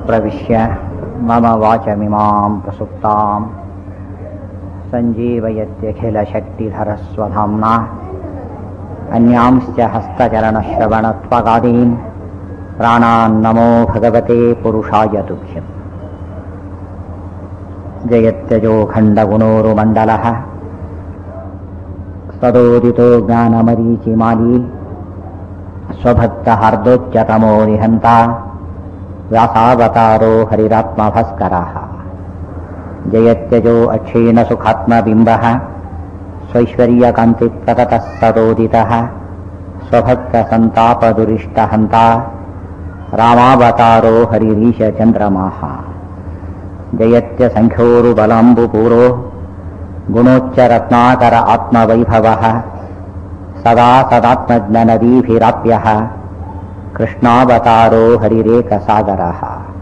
प्रविश्य मम वाचमिमां प्रसुप्तां सञ्जीवयत्यखिलशक्तिधरस्वधाम्ना अन्यांश्च हस्तचरणश्रवणत्वगादीन् प्राणान्नमो भगवते पुरुषाय तुभ्यम् जयत्यजो खण्डगुणोरुमण्डलः तदोदितो ज्ञानमरीचिमाली स्वभक्तहार्दोच्चतमो निहन्ता व्यासावतारो हरिरात्मभस्करः जयत्यजो अक्षीणसुखात्मबिम्बः स्वैश्वर्यकान्तिप्रकटः सदोदितः स्वभक्तसन्तापदुरिष्टहन्ता रामावतारो हरिरीशचन्द्रमाः जयत्यसङ्ख्योरुबलाम्बुपूरो गुणोच्चरत्नाकर आत्मवैभवः सदा सदात्मज्ञनदीभिराप्यः कृष्णावतारो हरिरेकसागरः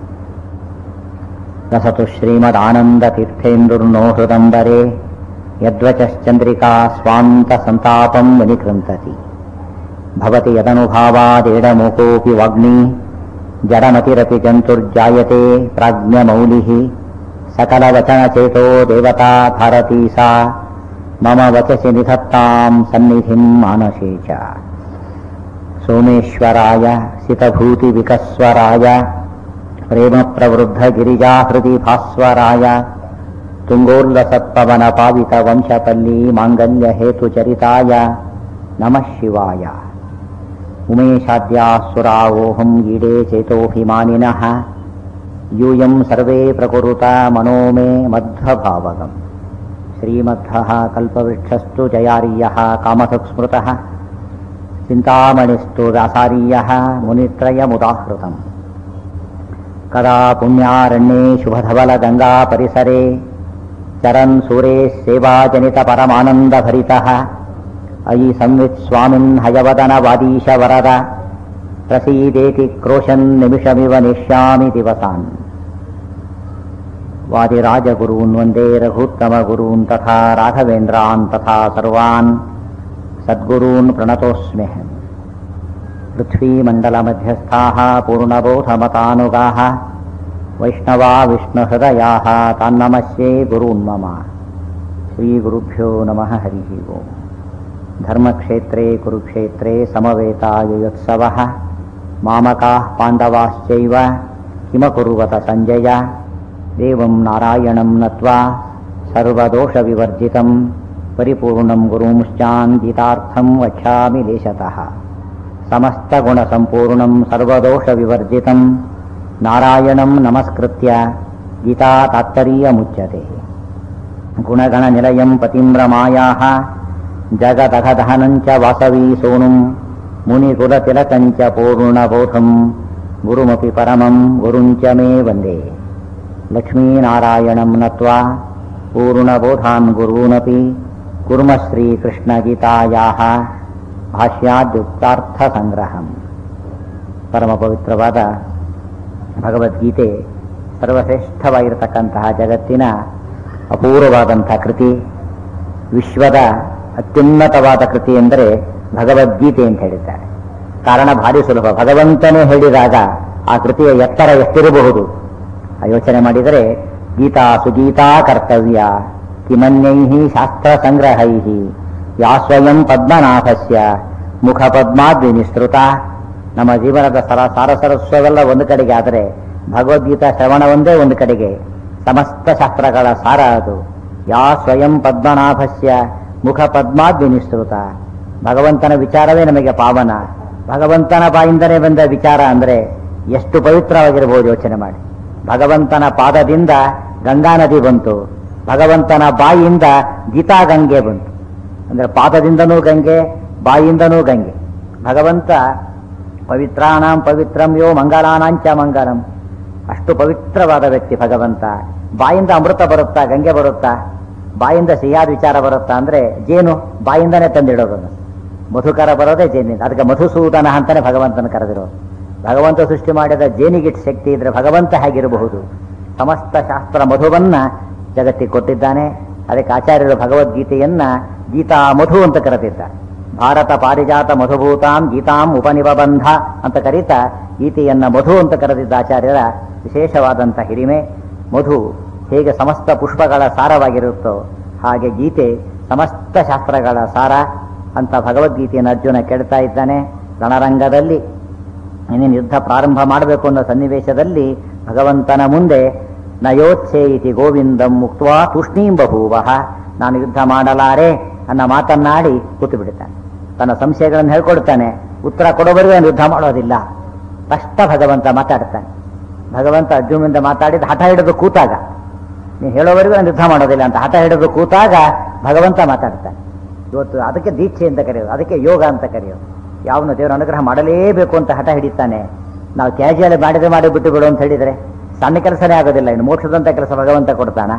रसतु श्रीमदानन्दतीर्थेन्दुर्नो हृदम्बरे यद्वचश्चन्द्रिका स्वान्तसन्तापं विनिकृन्तति भवति यदनुभावादेडमुकोऽपि वाग्मी जडमतिरपि जन्तुर्जायते प्राज्ञमौलिः सकलवचनचेतो देवता भारती सा मम वचसि निधत्तां सन्निधिं मानसे च सोमेश्वराय सितभूतिविकस्वराय प्रेमप्रवृद्धगिरिजाहृदि भास्वराय तुङ्गोल्लसत्पवनपावितवंशपल्ली माङ्गल्यहेतुचरिताय नमः शिवाय उमेशाद्यासुरावोऽहम् ईडे चेतोऽभिमानिनः यूयं सर्वे प्रकुरुत मनो मे मध्वभावगम् श्रीमध्वः कल्पवृक्षस्तु जयार्यः कामधुक्स्मृतः चिन्तामणिस्तु व्यासारीयः मुनित्रयमुदाहृतम् कदा पुण्यारण्ये शुभधवलगङ्गापरिसरे चरन् सूरेः सेवाजनितपरमानन्दभरितः अयि संवित् स्वामिन् हयवदनवादीश वरद प्रसीदेति क्रोशन् निमिषमिव निष्यामि दिवसान् वादिराजगुरून् वन्दे रघुत्तमगुरून् तथा राघवेन्द्रान् तथा सर्वान् सद्गुरून् प्रणतोऽस्म्यहम् पृथ्वीमण्डलमध्यस्थाः पूर्णबोधमतानुगाः वैष्णवा विष्णुहृदयाः तान्नमस्ये गुरून् मम श्रीगुरुभ्यो नमः हरिः ओम् धर्मक्षेत्रे कुरुक्षेत्रे समवेतायुयोत्सवः मामकाः पाण्डवाश्चैव किमकुर्वत सञ्जय देवं नारायणं नत्वा सर्वदोषविवर्जितं परिपूर्णं गुरुंश्चान् गीतार्थं वक्ष्यामि लेशतः समस्तगुणसम्पूर्णं सर्वदोषविवर्जितं नारायणं नमस्कृत्य गीता तात्तरीयमुच्यते गुणगणनिलयं पतिं रमायाः जगदघदहनं च वासवी सोनुं मुनिकुलतिलकं च पूर्णबोधं गुरुमपि परमं गुरुं च मे वन्दे लक्ष्मीनारायणं नत्वा पूर्णबोधान् गुरूनपि कुर्म श्रीकृष्णगीतायाः ಭಾಷ್ಯಾದ್ಯುಕ್ತಾರ್ಥಸಂಗ್ರಹಂ ಪರಮ ಪವಿತ್ರವಾದ ಭಗವದ್ಗೀತೆ ಸರ್ವಶ್ರೇಷ್ಠವಾಗಿರತಕ್ಕಂತಹ ಜಗತ್ತಿನ ಅಪೂರ್ವವಾದಂಥ ಕೃತಿ ವಿಶ್ವದ ಅತ್ಯುನ್ನತವಾದ ಕೃತಿ ಎಂದರೆ ಭಗವದ್ಗೀತೆ ಅಂತ ಹೇಳಿದ್ದಾರೆ ಕಾರಣ ಭಾರಿ ಸುಲಭ ಭಗವಂತನೇ ಹೇಳಿದಾಗ ಆ ಕೃತಿಯ ಎತ್ತರ ಎಷ್ಟಿರಬಹುದು ಆ ಯೋಚನೆ ಮಾಡಿದರೆ ಗೀತಾ ಸುಗೀತಾ ಕರ್ತವ್ಯ ಕಿಮನ್ಯೈ ಶಾಸ್ತ್ರ ಸಂಗ್ರಹೈ ಯಾ ಸ್ವಯಂ ಪದ್ಮನಾಭಸ್ಯ ಮುಖ ಪದ್ಮಾದ್ವಿನಿಸ್ತೃತ ನಮ್ಮ ಜೀವನದ ಸರ ಸಾರಸರಸ್ವವೆಲ್ಲ ಒಂದು ಕಡೆಗೆ ಆದರೆ ಭಗವದ್ಗೀತಾ ಶ್ರವಣ ಒಂದೇ ಒಂದು ಕಡೆಗೆ ಸಮಸ್ತ ಶಾಸ್ತ್ರಗಳ ಸಾರ ಅದು ಯಾ ಸ್ವಯಂ ಪದ್ಮನಾಭಸ್ಯ ಮುಖ ಪದ್ಮಾದ್ವಿನಿಸ್ತೃತ ಭಗವಂತನ ವಿಚಾರವೇ ನಮಗೆ ಪಾವನ ಭಗವಂತನ ಬಾಯಿಂದಲೇ ಬಂದ ವಿಚಾರ ಅಂದರೆ ಎಷ್ಟು ಪವಿತ್ರವಾಗಿರಬಹುದು ಯೋಚನೆ ಮಾಡಿ ಭಗವಂತನ ಪಾದದಿಂದ ಗಂಗಾ ನದಿ ಬಂತು ಭಗವಂತನ ಬಾಯಿಯಿಂದ ಗೀತಾ ಗಂಗೆ ಬಂತು ಅಂದ್ರೆ ಪಾದದಿಂದನೂ ಗಂಗೆ ಬಾಯಿಯಿಂದನೂ ಗಂಗೆ ಭಗವಂತ ಪವಿತ್ರಾಣಾಂ ಪವಿತ್ರಂ ಯೋ ಮಂಗಲಾನಾಂಚ ಮಂಗಲಂ ಅಷ್ಟು ಪವಿತ್ರವಾದ ವ್ಯಕ್ತಿ ಭಗವಂತ ಬಾಯಿಂದ ಅಮೃತ ಬರುತ್ತಾ ಗಂಗೆ ಬರುತ್ತಾ ಬಾಯಿಂದ ಸಿಹಿಯಾದ ವಿಚಾರ ಬರುತ್ತಾ ಅಂದ್ರೆ ಜೇನು ಬಾಯಿಂದನೇ ತಂದಿಡೋದು ಮಧುಕರ ಬರೋದೇ ಜೇನಿಂದ ಅದಕ್ಕೆ ಮಧುಸೂದನ ಅಂತಾನೆ ಭಗವಂತನ ಕರೆದಿರೋದು ಭಗವಂತ ಸೃಷ್ಟಿ ಮಾಡಿದ ಜೇನಿಗಿಟ್ಟು ಶಕ್ತಿ ಇದ್ರೆ ಭಗವಂತ ಹೇಗಿರಬಹುದು ಸಮಸ್ತ ಶಾಸ್ತ್ರ ಮಧುವನ್ನ ಜಗತ್ತಿಗೆ ಕೊಟ್ಟಿದ್ದಾನೆ ಅದಕ್ಕೆ ಆಚಾರ್ಯರು ಭಗವದ್ಗೀತೆಯನ್ನ ಗೀತಾ ಮಧು ಅಂತ ಕರೆದಿದ್ದಾರೆ ಭಾರತ ಪಾರಿಜಾತ ಮಧುಭೂತಾಂ ಗೀತಾಂ ಉಪನಿಬಂಧ ಅಂತ ಕರೀತಾ ಗೀತೆಯನ್ನ ಮಧು ಅಂತ ಕರೆದಿದ್ದ ಆಚಾರ್ಯರ ವಿಶೇಷವಾದಂಥ ಹಿರಿಮೆ ಮಧು ಹೇಗೆ ಸಮಸ್ತ ಪುಷ್ಪಗಳ ಸಾರವಾಗಿರುತ್ತೋ ಹಾಗೆ ಗೀತೆ ಸಮಸ್ತ ಶಾಸ್ತ್ರಗಳ ಸಾರ ಅಂತ ಭಗವದ್ಗೀತೆಯನ್ನು ಅರ್ಜುನ ಕೇಳ್ತಾ ಇದ್ದಾನೆ ರಣರಂಗದಲ್ಲಿ ಇನ್ನೇನು ಯುದ್ಧ ಪ್ರಾರಂಭ ಮಾಡಬೇಕು ಅನ್ನೋ ಸನ್ನಿವೇಶದಲ್ಲಿ ಭಗವಂತನ ಮುಂದೆ ನಯೋಚ್ಛೇ ಇತಿ ಗೋವಿಂದಂ ಮುಕ್ತ್ವಾ ತೂಷ್ಣೀಂ ಬಭೂವಃ ನಾನು ಯುದ್ಧ ಮಾಡಲಾರೆ ಅನ್ನೋ ಮಾತನ್ನಾಡಿ ಕೂತು ಬಿಡುತ್ತಾನೆ ತನ್ನ ಸಂಶಯಗಳನ್ನು ಹೇಳ್ಕೊಡ್ತಾನೆ ಉತ್ತರ ಕೊಡೋವರೆಗೂ ಅವನು ಯುದ್ಧ ಮಾಡೋದಿಲ್ಲ ಕಷ್ಟ ಭಗವಂತ ಮಾತಾಡ್ತಾನೆ ಭಗವಂತ ಅರ್ಜುನದಿಂದ ಮಾತಾಡಿದ ಹಠ ಹಿಡಿದು ಕೂತಾಗ ನೀವು ಹೇಳೋವರೆಗೂ ನಾನು ಯುದ್ಧ ಮಾಡೋದಿಲ್ಲ ಅಂತ ಹಠ ಹಿಡಿದು ಕೂತಾಗ ಭಗವಂತ ಮಾತಾಡ್ತಾನೆ ಇವತ್ತು ಅದಕ್ಕೆ ದೀಕ್ಷೆ ಅಂತ ಕರೆಯೋದು ಅದಕ್ಕೆ ಯೋಗ ಅಂತ ಕರೆಯೋದು ಯಾವನು ದೇವರ ಅನುಗ್ರಹ ಮಾಡಲೇಬೇಕು ಅಂತ ಹಠ ಹಿಡಿತಾನೆ ನಾವು ಕ್ಯಾಜುವಲ್ ಮಾಡಿದ್ರೆ ಮಾಡಿ ಬಿಟ್ಟು ಬಿಡು ಅಂತ ಹೇಳಿದ್ರೆ ಸಣ್ಣ ಕೆಲಸನೇ ಆಗೋದಿಲ್ಲ ಇನ್ನು ಮೋಕ್ಷದಂತ ಕೆಲಸ ಭಗವಂತ ಕೊಡ್ತಾನ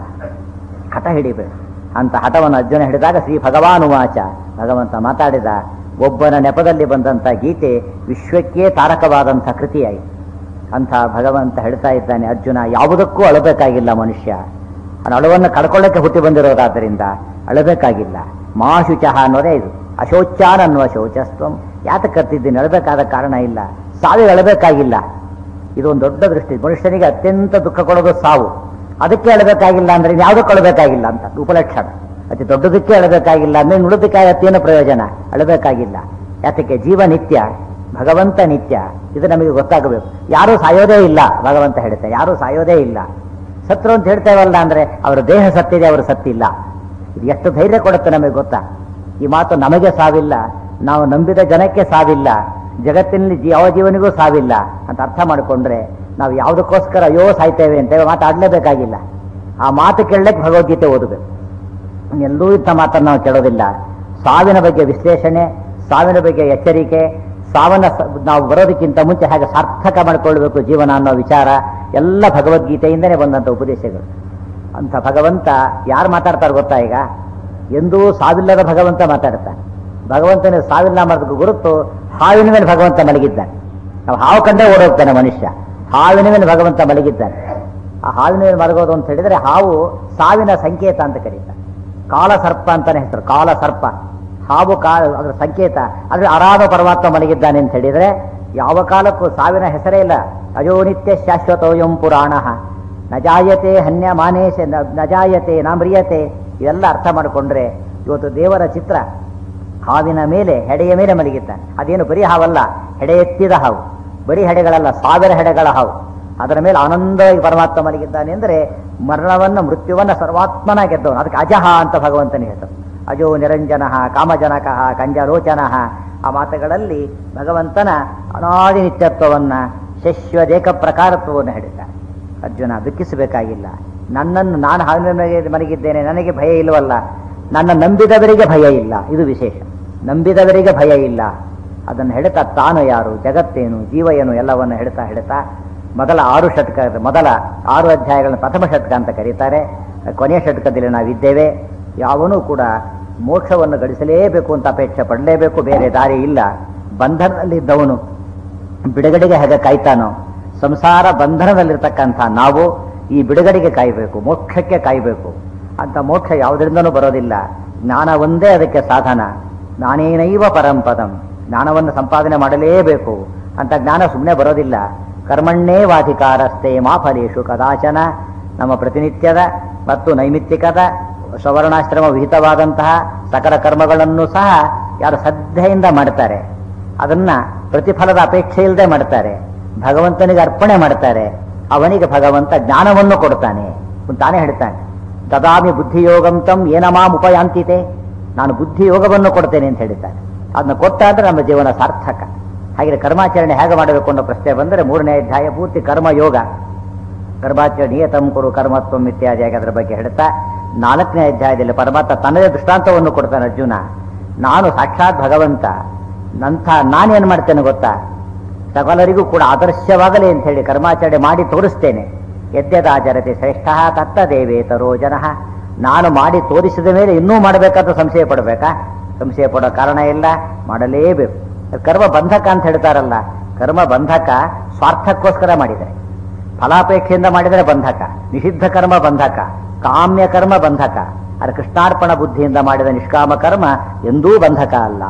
ಹಠ ಹಿಡಿಬೇಕು ಅಂತ ಹಠವನ್ನು ಅರ್ಜುನ ಹಿಡಿದಾಗ ಶ್ರೀ ಭಗವಾನುವಾಚ ಭಗವಂತ ಮಾತಾಡಿದ ಒಬ್ಬನ ನೆಪದಲ್ಲಿ ಬಂದಂಥ ಗೀತೆ ವಿಶ್ವಕ್ಕೆ ತಾರಕವಾದಂಥ ಕೃತಿಯಾಯಿತು ಅಂತ ಭಗವಂತ ಹೇಳ್ತಾ ಇದ್ದಾನೆ ಅರ್ಜುನ ಯಾವುದಕ್ಕೂ ಅಳಬೇಕಾಗಿಲ್ಲ ಮನುಷ್ಯ ಅವನ ಅಳುವನ್ನು ಕಳ್ಕೊಳ್ಳಕ್ಕೆ ಹುಟ್ಟಿ ಬಂದಿರೋದಾದ್ದರಿಂದ ಅಳಬೇಕಾಗಿಲ್ಲ ಮಾಶುಚಃ ಅನ್ನೋದೇ ಇದು ಅಶೋಚಾನ್ ಅನ್ನುವ ಶೌಚಸ್ತ್ವಂ ಯಾತಕ್ಕೆ ಕರ್ತಿದ್ದೀನಿ ಅಳಬೇಕಾದ ಕಾರಣ ಇಲ್ಲ ಸಾವಿಗೆ ಅಳಬೇಕಾಗಿಲ್ಲ ಇದು ಒಂದು ದೊಡ್ಡ ದೃಷ್ಟಿ ಮನುಷ್ಯನಿಗೆ ಅತ್ಯಂತ ದುಃಖ ಕೊಡೋದು ಸಾವು ಅದಕ್ಕೆ ಅಳಬೇಕಾಗಿಲ್ಲ ಅಂದ್ರೆ ಯಾವುದಕ್ಕೆ ಅಳಬೇಕಾಗಿಲ್ಲ ಅಂತ ಉಪಲಕ್ಷಣ ಅತಿ ದೊಡ್ಡದಕ್ಕೆ ಅಳಬೇಕಾಗಿಲ್ಲ ಅಂದ್ರೆ ನುಡಿದಕ್ಕಾಗತ್ತೇನು ಪ್ರಯೋಜನ ಅಳಬೇಕಾಗಿಲ್ಲ ಯಾತಕ್ಕೆ ಜೀವ ನಿತ್ಯ ಭಗವಂತ ನಿತ್ಯ ಇದು ನಮಗೆ ಗೊತ್ತಾಗಬೇಕು ಯಾರೂ ಸಾಯೋದೇ ಇಲ್ಲ ಭಗವಂತ ಹೇಳ್ತಾರೆ ಯಾರೂ ಸಾಯೋದೇ ಇಲ್ಲ ಸತ್ರು ಅಂತ ಹೇಳ್ತೇವಲ್ಲ ಅಂದ್ರೆ ಅವರ ದೇಹ ಸತ್ತಿದೆ ಅವರು ಸತ್ತಿಲ್ಲ ಇದು ಎಷ್ಟು ಧೈರ್ಯ ಕೊಡುತ್ತೆ ನಮಗೆ ಗೊತ್ತಾ ಈ ಮಾತು ನಮಗೆ ಸಾವಿಲ್ಲ ನಾವು ನಂಬಿದ ಜನಕ್ಕೆ ಸಾವಿಲ್ಲ ಜಗತ್ತಿನಲ್ಲಿ ಜೀ- ಯಾವ ಜೀವನಿಗೂ ಸಾವಿಲ್ಲ ಅಂತ ಅರ್ಥ ಮಾಡಿಕೊಂಡ್ರೆ ನಾವು ಯಾವುದಕ್ಕೋಸ್ಕರ ಅಯ್ಯೋ ಸಾಯ್ತೇವೆ ಅಂತ ಮಾತಾಡಲೇಬೇಕಾಗಿಲ್ಲ ಆ ಮಾತು ಕೇಳಲಿಕ್ಕೆ ಭಗವದ್ಗೀತೆ ಓದಬೇಕು ಎಲ್ಲೂ ಇಂಥ ಮಾತನ್ನು ನಾವು ಕೇಳೋದಿಲ್ಲ ಸಾವಿನ ಬಗ್ಗೆ ವಿಶ್ಲೇಷಣೆ ಸಾವಿನ ಬಗ್ಗೆ ಎಚ್ಚರಿಕೆ ಸಾವನ್ನ ಸ- ನಾವು ಬರೋದಕ್ಕಿಂತ ಮುಂಚೆ ಹಾಗೆ ಸಾರ್ಥಕ ಮಾಡಿಕೊಳ್ಬೇಕು ಜೀವನ ಅನ್ನೋ ವಿಚಾರ ಎಲ್ಲ ಭಗವದ್ಗೀತೆಯಿಂದನೇ ಬಂದಂಥ ಉಪದೇಶಗಳು ಅಂತ ಭಗವಂತ ಯಾರು ಮಾತಾಡ್ತಾರೆ ಗೊತ್ತಾ ಈಗ ಎಂದೂ ಸಾವಿಲ್ಲದ ಭಗವಂತ ಮಾತಾಡ್ತಾನೆ ಭಗವಂತನ ಸಾವಿಲ್ಲ ಮಾಡೋದಕ್ಕೆ ಗುರುತು ಹಾವಿನ ಮೇಲೆ ಭಗವಂತ ಮಲಗಿದ್ದಾನೆ ನಾವು ಹಾವು ಕಂಡೇ ಓಡೋಗ್ತಾನೆ ಮನುಷ್ಯ ಹಾವಿನ ಮೇಲೆ ಭಗವಂತ ಮಲಗಿದ್ದಾನೆ ಆ ಹಾವಿನ ಮೇಲೆ ಮಲಗೋದು ಅಂತ ಹೇಳಿದ್ರೆ ಹಾವು ಸಾವಿನ ಸಂಕೇತ ಅಂತ ಕರೀತಾರೆ ಕಾಲ ಸರ್ಪ ಅಂತಾನೆ ಹೆಸರು ಕಾಲ ಸರ್ಪ ಹಾವು ಕಾ ಅದರ ಸಂಕೇತ ಆದ್ರೆ ಅರಾಧ ಪರಮಾತ್ಮ ಮಲಗಿದ್ದಾನೆ ಅಂತ ಹೇಳಿದ್ರೆ ಯಾವ ಕಾಲಕ್ಕೂ ಸಾವಿನ ಹೆಸರೇ ಇಲ್ಲ ಅಜೋನಿತ್ಯ ಶಾಶ್ವತೋಯಂ ಪುರಾಣ ನ ಜಾಯತೆ ಹನ್ಯ ಮಾನೇಶ ನ- ನ ಜಾಯತೆ ನ ಮ್ರಿಯತೆ ಇವೆಲ್ಲ ಅರ್ಥ ಮಾಡಿಕೊಂಡ್ರೆ ಇವತ್ತು ದೇವರ ಚಿತ್ರ ಹಾವಿನ ಮೇಲೆ ಹೆಡೆಯ ಮೇಲೆ ಮಲಗಿದ್ದಾನೆ ಅದೇನು ಬರೀ ಹಾವಲ್ಲ ಹೆಡೆ ಎತ್ತಿದ ಹಾವು ಬರೀ ಹೆಡೆಗಳಲ್ಲ ಸಾವಿರ ಹೆಡೆಗಳ ಹಾವು ಅದರ ಮೇಲೆ ಆನಂದವಾಗಿ ಪರಮಾತ್ಮ ಮಲಗಿದ್ದಾನೆ ಅಂದರೆ ಮರಣವನ್ನ ಮೃತ್ಯುವನ್ನ ಸರ್ವಾತ್ಮನ ಗೆದ್ದವನು ಅದಕ್ಕೆ ಅಜಹ ಅಂತ ಭಗವಂತನ ಹೆಸರು ಅಜೋ ನಿರಂಜನ ಕಾಮಜನಕ ಕಂಜರೋಚನ ಆ ಮಾತುಗಳಲ್ಲಿ ಭಗವಂತನ ಅನಾದಿ ನಿತ್ಯತ್ವವನ್ನ ಶಶ್ವದೇಕ ಪ್ರಕಾರತ್ವವನ್ನು ಹೇಳಿದ್ದಾನೆ ಅರ್ಜುನ ದುಃಖಿಸಬೇಕಾಗಿಲ್ಲ ನನ್ನನ್ನು ನಾನು ಹಾವಿನ ಮೇಲೆ ಮಲಗಿದ್ದೇನೆ ನನಗೆ ಭಯ ಇಲ್ಲವಲ್ಲ ನನ್ನ ನಂಬಿದವರಿಗೆ ಭಯ ಇಲ್ಲ ಇದು ವಿಶೇಷ ನಂಬಿದವರಿಗೆ ಭಯ ಇಲ್ಲ ಅದನ್ನು ಹೇಳ್ತಾ ತಾನು ಯಾರು ಜಗತ್ತೇನು ಜೀವ ಏನು ಎಲ್ಲವನ್ನು ಹೇಳ್ತಾ ಹೇಳ್ತಾ ಮೊದಲ ಆರು ಷಟ್ಕ ಮೊದಲ ಆರು ಅಧ್ಯಾಯಗಳನ್ನು ಪ್ರಥಮ ಷಟ್ಕ ಅಂತ ಕರೀತಾರೆ ಕೊನೆಯ ಷಟ್ಕದಲ್ಲಿ ನಾವಿದ್ದೇವೆ ಯಾವನೂ ಕೂಡ ಮೋಕ್ಷವನ್ನು ಗಳಿಸಲೇಬೇಕು ಅಂತ ಅಪೇಕ್ಷೆ ಪಡಲೇಬೇಕು ಬೇರೆ ದಾರಿ ಇಲ್ಲ ಬಂಧನದಲ್ಲಿದ್ದವನು ಬಿಡುಗಡೆಗೆ ಹೇಗೆ ಕಾಯ್ತಾನೋ ಸಂಸಾರ ಬಂಧನದಲ್ಲಿರ್ತಕ್ಕಂಥ ನಾವು ಈ ಬಿಡುಗಡೆಗೆ ಕಾಯಬೇಕು ಮೋಕ್ಷಕ್ಕೆ ಕಾಯಬೇಕು ಅಂತ ಮೋಕ್ಷ ಯಾವುದರಿಂದನೂ ಬರೋದಿಲ್ಲ ಜ್ಞಾನ ಒಂದೇ ಅದಕ್ಕೆ ಸಾಧನ ಜ್ಞಾನೇನೈವ ಪರಂಪದಂ ಜ್ಞಾನವನ್ನು ಸಂಪಾದನೆ ಮಾಡಲೇಬೇಕು ಅಂತ ಜ್ಞಾನ ಸುಮ್ಮನೆ ಬರೋದಿಲ್ಲ ಕರ್ಮಣ್ಣೇ ವಾಧಿಕಾರಸ್ಥೆ ಮಾ ಫಲೇಶು ಕದಾಚನ ನಮ್ಮ ಪ್ರತಿನಿತ್ಯದ ಮತ್ತು ನೈಮಿತ್ತಿಕದ ಸವರ್ಣಾಶ್ರಮ ವಿಹಿತವಾದಂತಹ ಸಕಲ ಕರ್ಮಗಳನ್ನು ಸಹ ಯಾರು ಶ್ರದ್ಧೆಯಿಂದ ಮಾಡ್ತಾರೆ ಅದನ್ನ ಪ್ರತಿಫಲದ ಅಪೇಕ್ಷೆ ಇಲ್ಲದೆ ಮಾಡ್ತಾರೆ ಭಗವಂತನಿಗೆ ಅರ್ಪಣೆ ಮಾಡ್ತಾರೆ ಅವನಿಗೆ ಭಗವಂತ ಜ್ಞಾನವನ್ನು ಕೊಡ್ತಾನೆ ಅಂತ ತಾನೇ ಹೇಳ್ತಾನೆ ದದಾಮಿ ಬುದ್ಧಿಯೋಗಂ ತಂ ಏನಮಾಂ ಉಪಯಾಂತಿತೆ ನಾನು ಬುದ್ಧಿಯೋಗವನ್ನು ಕೊಡ್ತೇನೆ ಅಂತ ಹೇಳಿದ್ದಾನೆ ಅದನ್ನ ಕೊಟ್ಟ ಅಂದ್ರೆ ನಮ್ಮ ಜೀವನ ಸಾರ್ಥಕ ಹಾಗೆ ಕರ್ಮಾಚರಣೆ ಹೇಗೆ ಮಾಡಬೇಕು ಅನ್ನೋ ಪ್ರಶ್ನೆ ಬಂದರೆ ಮೂರನೇ ಅಧ್ಯಾಯ ಪೂರ್ತಿ ಕರ್ಮಯೋಗ ಗರ್ಭಾಚರಣೆ ನಿಯತಂ ಕುರು ಕರ್ಮತ್ವಂ ಇತ್ಯಾದಿಯಾಗಿ ಅದರ ಬಗ್ಗೆ ಹೇಳ್ತಾ ನಾಲ್ಕನೇ ಅಧ್ಯಾಯದಲ್ಲಿ ಪರಮಾತ್ಮ ತನ್ನದೇ ದೃಷ್ಟಾಂತವನ್ನು ಕೊಡ್ತಾನೆ ಅರ್ಜುನ ನಾನು ಸಾಕ್ಷಾತ್ ಭಗವಂತ ನಂಥ ನಾನೇನು ಮಾಡ್ತೇನೆ ಗೊತ್ತಾ ಸಕಲರಿಗೂ ಕೂಡ ಆದರ್ಶವಾಗಲಿ ಅಂತ ಹೇಳಿ ಕರ್ಮಾಚರಣೆ ಮಾಡಿ ತೋರಿಸ್ತೇನೆ ಯದ್ಯದಾಚರತೆ ಶ್ರೇಷ್ಠ ತತ್ತ ದೇವೇತರೋ ಜನ ನಾನು ಮಾಡಿ ತೋರಿಸಿದ ಮೇಲೆ ಇನ್ನೂ ಮಾಡಬೇಕಾದ ಸಂಶಯ ಪಡಬೇಕಾ ಸಂಶಯ ಪಡೋ ಕಾರಣ ಇಲ್ಲ ಮಾಡಲೇಬೇಕು ಕರ್ಮ ಬಂಧಕ ಅಂತ ಹೇಳ್ತಾರಲ್ಲ ಕರ್ಮ ಬಂಧಕ ಸ್ವಾರ್ಥಕ್ಕೋಸ್ಕರ ಮಾಡಿದರೆ ಫಲಾಪೇಕ್ಷೆಯಿಂದ ಮಾಡಿದರೆ ಬಂಧಕ ನಿಷಿದ್ಧ ಕರ್ಮ ಬಂಧಕ ಕಾಮ್ಯ ಕರ್ಮ ಬಂಧಕ ಆದರೆ ಕೃಷ್ಣಾರ್ಪಣ ಬುದ್ಧಿಯಿಂದ ಮಾಡಿದ ನಿಷ್ಕಾಮ ಕರ್ಮ ಎಂದೂ ಬಂಧಕ ಅಲ್ಲ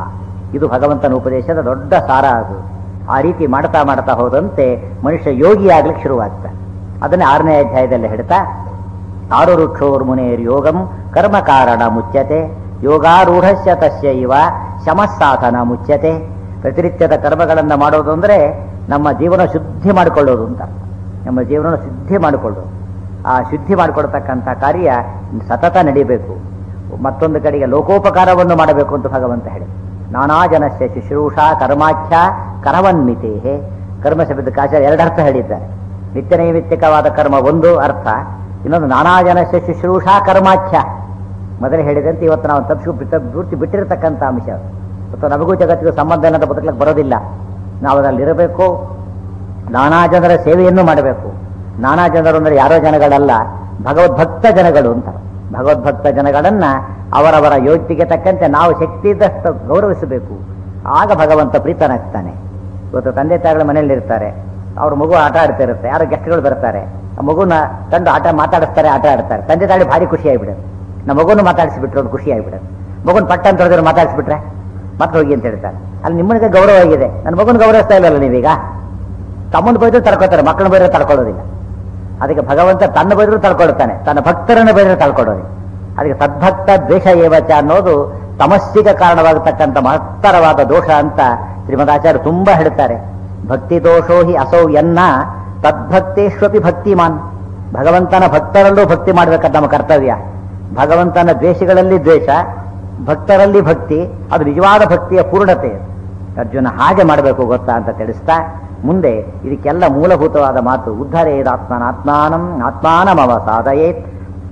ಇದು ಭಗವಂತನ ಉಪದೇಶದ ದೊಡ್ಡ ಸಾರ ಅದು ಆ ರೀತಿ ಮಾಡ್ತಾ ಮಾಡ್ತಾ ಹೋದಂತೆ ಮನುಷ್ಯ ಯೋಗಿ ಆಗ್ಲಿಕ್ಕೆ ಶುರುವಾಗ್ತಾನೆ ಅದನ್ನೇ ಆರನೇ ಅಧ್ಯಾಯದಲ್ಲಿ ಹೇಳ್ತಾ ಆರು ವೃಕ್ಷೋರ್ ಮುನೇರ್ ಯೋಗಂ ಕರ್ಮ ಕಾರಣ ಮುಚ್ಯತೆ ಯೋಗಾರೂಢಸ್ಯ ತಸ್ಯ ಇವ ಶಮಸಾಧನ ಮುಚ್ಯತೆ ಪ್ರತಿನಿತ್ಯದ ಕರ್ಮಗಳನ್ನು ಮಾಡೋದು ಅಂದ್ರೆ ನಮ್ಮ ಜೀವನ ಶುದ್ಧಿ ಮಾಡಿಕೊಳ್ಳೋದು ಅಂತ ನಮ್ಮ ಜೀವನ ಶುದ್ಧಿ ಮಾಡಿಕೊಳ್ಳೋದು ಆ ಶುದ್ಧಿ ಮಾಡಿಕೊಳ್ತಕ್ಕಂಥ ಕಾರ್ಯ ಸತತ ನಡಿಬೇಕು ಮತ್ತೊಂದು ಕಡೆಗೆ ಲೋಕೋಪಕಾರವನ್ನು ಮಾಡಬೇಕು ಅಂತ ಭಗವಂತ ಹೇಳಿ ನಾನಾ ಜನಸ್ಯ ಶುಶ್ರೂಷಾ ಕರ್ಮಾಖ್ಯ ಕರವನ್ಮಿತೇ ಕರ್ಮ ಶಬ್ದಕ್ಕೆ ಆಚಾರ್ಯ ಎರಡು ಅರ್ಥ ಹೇಳಿದ್ದಾರೆ ನಿತ್ಯ ನೈಮಿತ್ತಿಕವಾದ ಕರ್ಮ ಒಂದು ಅರ್ಥ ಇನ್ನೊಂದು ನಾನಾ ಜನಸ್ಯ ಶುಶ್ರೂಷಾ ಕರ್ಮಾಖ್ಯ ಮೊದಲೇ ಹೇಳಿದಂತೆ ಇವತ್ತು ನಾವು ತಪ್ಪಿಸು ಬಿಟ್ಟ ಪೂರ್ತಿ ಬಿಟ್ಟಿರತಕ್ಕಂಥ ಅಂಶ ಮತ್ತು ನಮಗೂ ಜಗತ್ತಿಗೂ ಸಂಬಂಧ ಅನ್ನೋದು ಬದುಕಲಿಕ್ಕೆ ಬರೋದಿಲ್ಲ ನಾವು ಅದರಲ್ಲಿ ಇರಬೇಕು ನಾನಾ ಜನರ ಸೇವೆಯನ್ನು ಮಾಡಬೇಕು ನಾನಾ ಜನರು ಅಂದರೆ ಯಾರೋ ಜನಗಳಲ್ಲ ಭಗವದ್ಭಕ್ತ ಜನಗಳು ಅಂತ ಭಗವದ್ಭಕ್ತ ಜನಗಳನ್ನ ಅವರವರ ಯೋಗ್ಯತೆಗೆ ತಕ್ಕಂತೆ ನಾವು ಶಕ್ತಿ ಇದ್ದಷ್ಟು ಗೌರವಿಸಬೇಕು ಆಗ ಭಗವಂತ ಪ್ರೀತನಾಗ್ತಾನೆ ಇವತ್ತು ತಂದೆ ತಾಯಿಗಳ ಮನೆಯಲ್ಲಿ ಇರ್ತಾರೆ ಅವ್ರ ಮಗು ಆಟ ಆಡ್ತಾ ಇರುತ್ತೆ ಯಾರೋ ಗೆಸ್ಟ್ಗಳು ಬರ್ತಾರೆ ಆ ಮಗುನ ತಂದು ಆಟ ಮಾತಾಡಿಸ್ತಾರೆ ಆಟ ಆಡ್ತಾರೆ ತಂದೆ ತಾಯಿ ಭಾರಿ ಖುಷಿ ಆಗಿಬಿಡುತ್ತೆ ನಮ್ಮ ಮಗುನು ಮಾತಾಡಿಸ್ಬಿಟ್ರು ಒಂದು ಖುಷಿ ಆಗಿಬಿಡುತ್ತೆ ಮಗುನ ಪಟ್ಟ ಅಂತ ಹೊಡೆದ್ರೆ ಮಾತಾಡಿಸ್ಬಿಟ್ರೆ ಮತ್ತೆ ಹೋಗಿ ಅಂತ ಹೇಳ್ತಾರೆ ಅಲ್ಲಿ ನಿಮ್ಮನಿಗೆ ಗೌರವ ಆಗಿದೆ ನನ್ನ ಮಗುನ ಗೌರವಿಸ್ತಾ ಇಲ್ಲಲ್ಲ ನೀವೀಗ ತಮ್ಮನ್ನು ಬೈದ್ರು ತಡ್ಕೋತಾರೆ ಮಕ್ಕಳನ್ನ ಬೈದ್ರೆ ತಡ್ಕೊಳ್ಳೋದಿಲ್ಲ ಅದಕ್ಕೆ ಭಗವಂತ ತನ್ನ ಬೈದ್ರು ತಡ್ಕೊಳ್ತಾನೆ ತನ್ನ ಭಕ್ತರನ್ನು ಬೈದ್ರೆ ತಡ್ಕೊಳ್ಳೋದಿಲ್ಲ ಅದಕ್ಕೆ ತದ್ಭಕ್ತ ದ್ವೇಷ ಏವಚ ಅನ್ನೋದು ತಮಸ್ಸಿಗೆ ಕಾರಣವಾಗತಕ್ಕಂಥ ಮಹತ್ತರವಾದ ದೋಷ ಅಂತ ಶ್ರೀಮದಾಚಾರ್ಯ ತುಂಬಾ ಹೇಳ್ತಾರೆ ಭಕ್ತಿ ದೋಷೋ ಹಿ ಅಸೌ ಎನ್ನ ತದ್ಭಕ್ತೇಶ್ವಪಿ ಭಕ್ತಿಮಾನ್ ಭಗವಂತನ ಭಕ್ತರಲ್ಲೂ ಭಕ್ತಿ ಮಾಡಬೇಕಂತ ನಮ್ಮ ಕರ್ತವ್ಯ ಭಗವಂತನ ದ್ವೇಷಗಳಲ್ಲಿ ದ್ವೇಷ ಭಕ್ತರಲ್ಲಿ ಭಕ್ತಿ ಅದು ನಿಜವಾದ ಭಕ್ತಿಯ ಪೂರ್ಣತೆ ಅರ್ಜುನ ಹಾಗೆ ಮಾಡಬೇಕು ಗೊತ್ತಾ ಅಂತ ತಿಳಿಸ್ತಾ ಮುಂದೆ ಇದಕ್ಕೆಲ್ಲ ಮೂಲಭೂತವಾದ ಮಾತು ಉದ್ಧರೇದಾತ್ಮನ ಆತ್ಮಾನಂ ಆತ್ಮಾನಮವ ಸಾಧಯೇತ್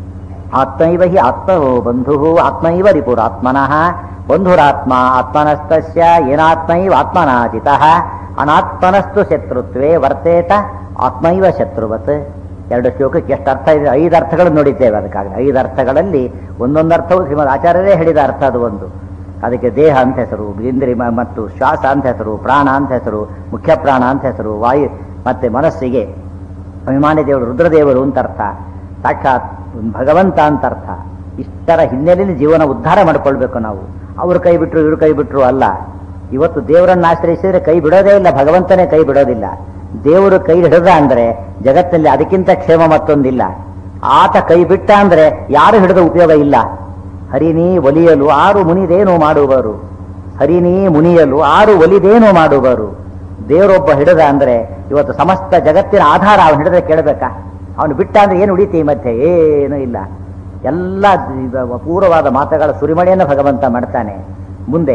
ಆತ್ಮೈವ ಹಿ ಆತ್ಮವೋ ಬಂಧು ಆತ್ಮೈವ ರಿಪುರಾತ್ಮನಃ ಬಂಧುರಾತ್ಮ ಆತ್ಮನಸ್ತಸ್ಯ ಏನಾತ್ಮೈವ ಆತ್ಮನಾಜಿತಃ ಅನಾತ್ಮನಸ್ತು ಶತ್ರುತ್ವೇ ವರ್ತೇತ ಆತ್ಮೈವ ಶತ್ರುವತ್ ಎರಡು ಶ್ಲೋಕಕ್ಕೆ ಎಷ್ಟು ಅರ್ಥ ಇದೆ ಐದು ಅರ್ಥಗಳನ್ನು ನೋಡಿದ್ದೇವೆ ಅದಕ್ಕಾಗಿ ಐದು ಅರ್ಥಗಳಲ್ಲಿ ಒಂದೊಂದು ಅರ್ಥವು ಶ್ರೀಮದ್ ಆಚಾರ್ಯರೇ ಹೇಳಿದ ಅರ್ಥ ಅದು ಒಂದು ಅದಕ್ಕೆ ದೇಹ ಅಂತ ಹೆಸರು ಇಂದ್ರಿ ಮ- ಮತ್ತು ಶ್ವಾಸ ಅಂತ ಹೆಸರು ಪ್ರಾಣ ಅಂತ ಹೆಸರು ಮುಖ್ಯ ಪ್ರಾಣ ಅಂತ ಹೆಸರು ವಾಯು ಮತ್ತೆ ಮನಸ್ಸಿಗೆ ಅಭಿಮಾನಿ ದೇವರು ರುದ್ರದೇವರು ಅಂತ ಅರ್ಥ ಸಾಕ್ಷಾತ್ ಭಗವಂತ ಅಂತ ಅರ್ಥ ಇಷ್ಟರ ಹಿನ್ನೆಲೆಯಲ್ಲಿ ಜೀವನ ಉದ್ಧಾರ ಮಾಡಿಕೊಳ್ಬೇಕು ನಾವು ಅವ್ರು ಕೈ ಬಿಟ್ರು ಇವ್ರು ಕೈ ಬಿಟ್ರು ಅಲ್ಲ ಇವತ್ತು ದೇವರನ್ನ ಆಶ್ರಯಿಸಿದ್ರೆ ಕೈ ಬಿಡೋದೇ ಇಲ್ಲ ಭಗವಂತನೇ ಕೈ ಬಿಡೋದಿಲ್ಲ ದೇವರು ಕೈ ಹಿಡಿದ ಅಂದ್ರೆ ಜಗತ್ತಲ್ಲಿ ಅದಕ್ಕಿಂತ ಕ್ಷೇಮ ಮತ್ತೊಂದಿಲ್ಲ ಆತ ಕೈ ಬಿಟ್ಟ ಅಂದ್ರೆ ಯಾರು ಹಿಡಿದ ಉಪಯೋಗ ಇಲ್ಲ ಹರಿನಿ ಒಲಿಯಲು ಆರು ಮುನಿದೇನು ಮಾಡುವರು ಹರಿನಿ ಮುನಿಯಲು ಆರು ಒಲಿದೇನು ಮಾಡುವರು ದೇವರೊಬ್ಬ ಹಿಡಿದ ಅಂದ್ರೆ ಇವತ್ತು ಸಮಸ್ತ ಜಗತ್ತಿನ ಆಧಾರ ಅವನು ಹಿಡಿದ್ರೆ ಕೇಳಬೇಕಾ ಅವನು ಬಿಟ್ಟ ಅಂದ್ರೆ ಏನು ಉಳಿತಿ ಈ ಮಧ್ಯೆ ಏನೂ ಇಲ್ಲ ಎಲ್ಲ ಇದು ಅಪೂರ್ವವಾದ ಮಾತುಗಳ ಸುರಿಮಳೆಯನ್ನು ಭಗವಂತ ಮಾಡ್ತಾನೆ ಮುಂದೆ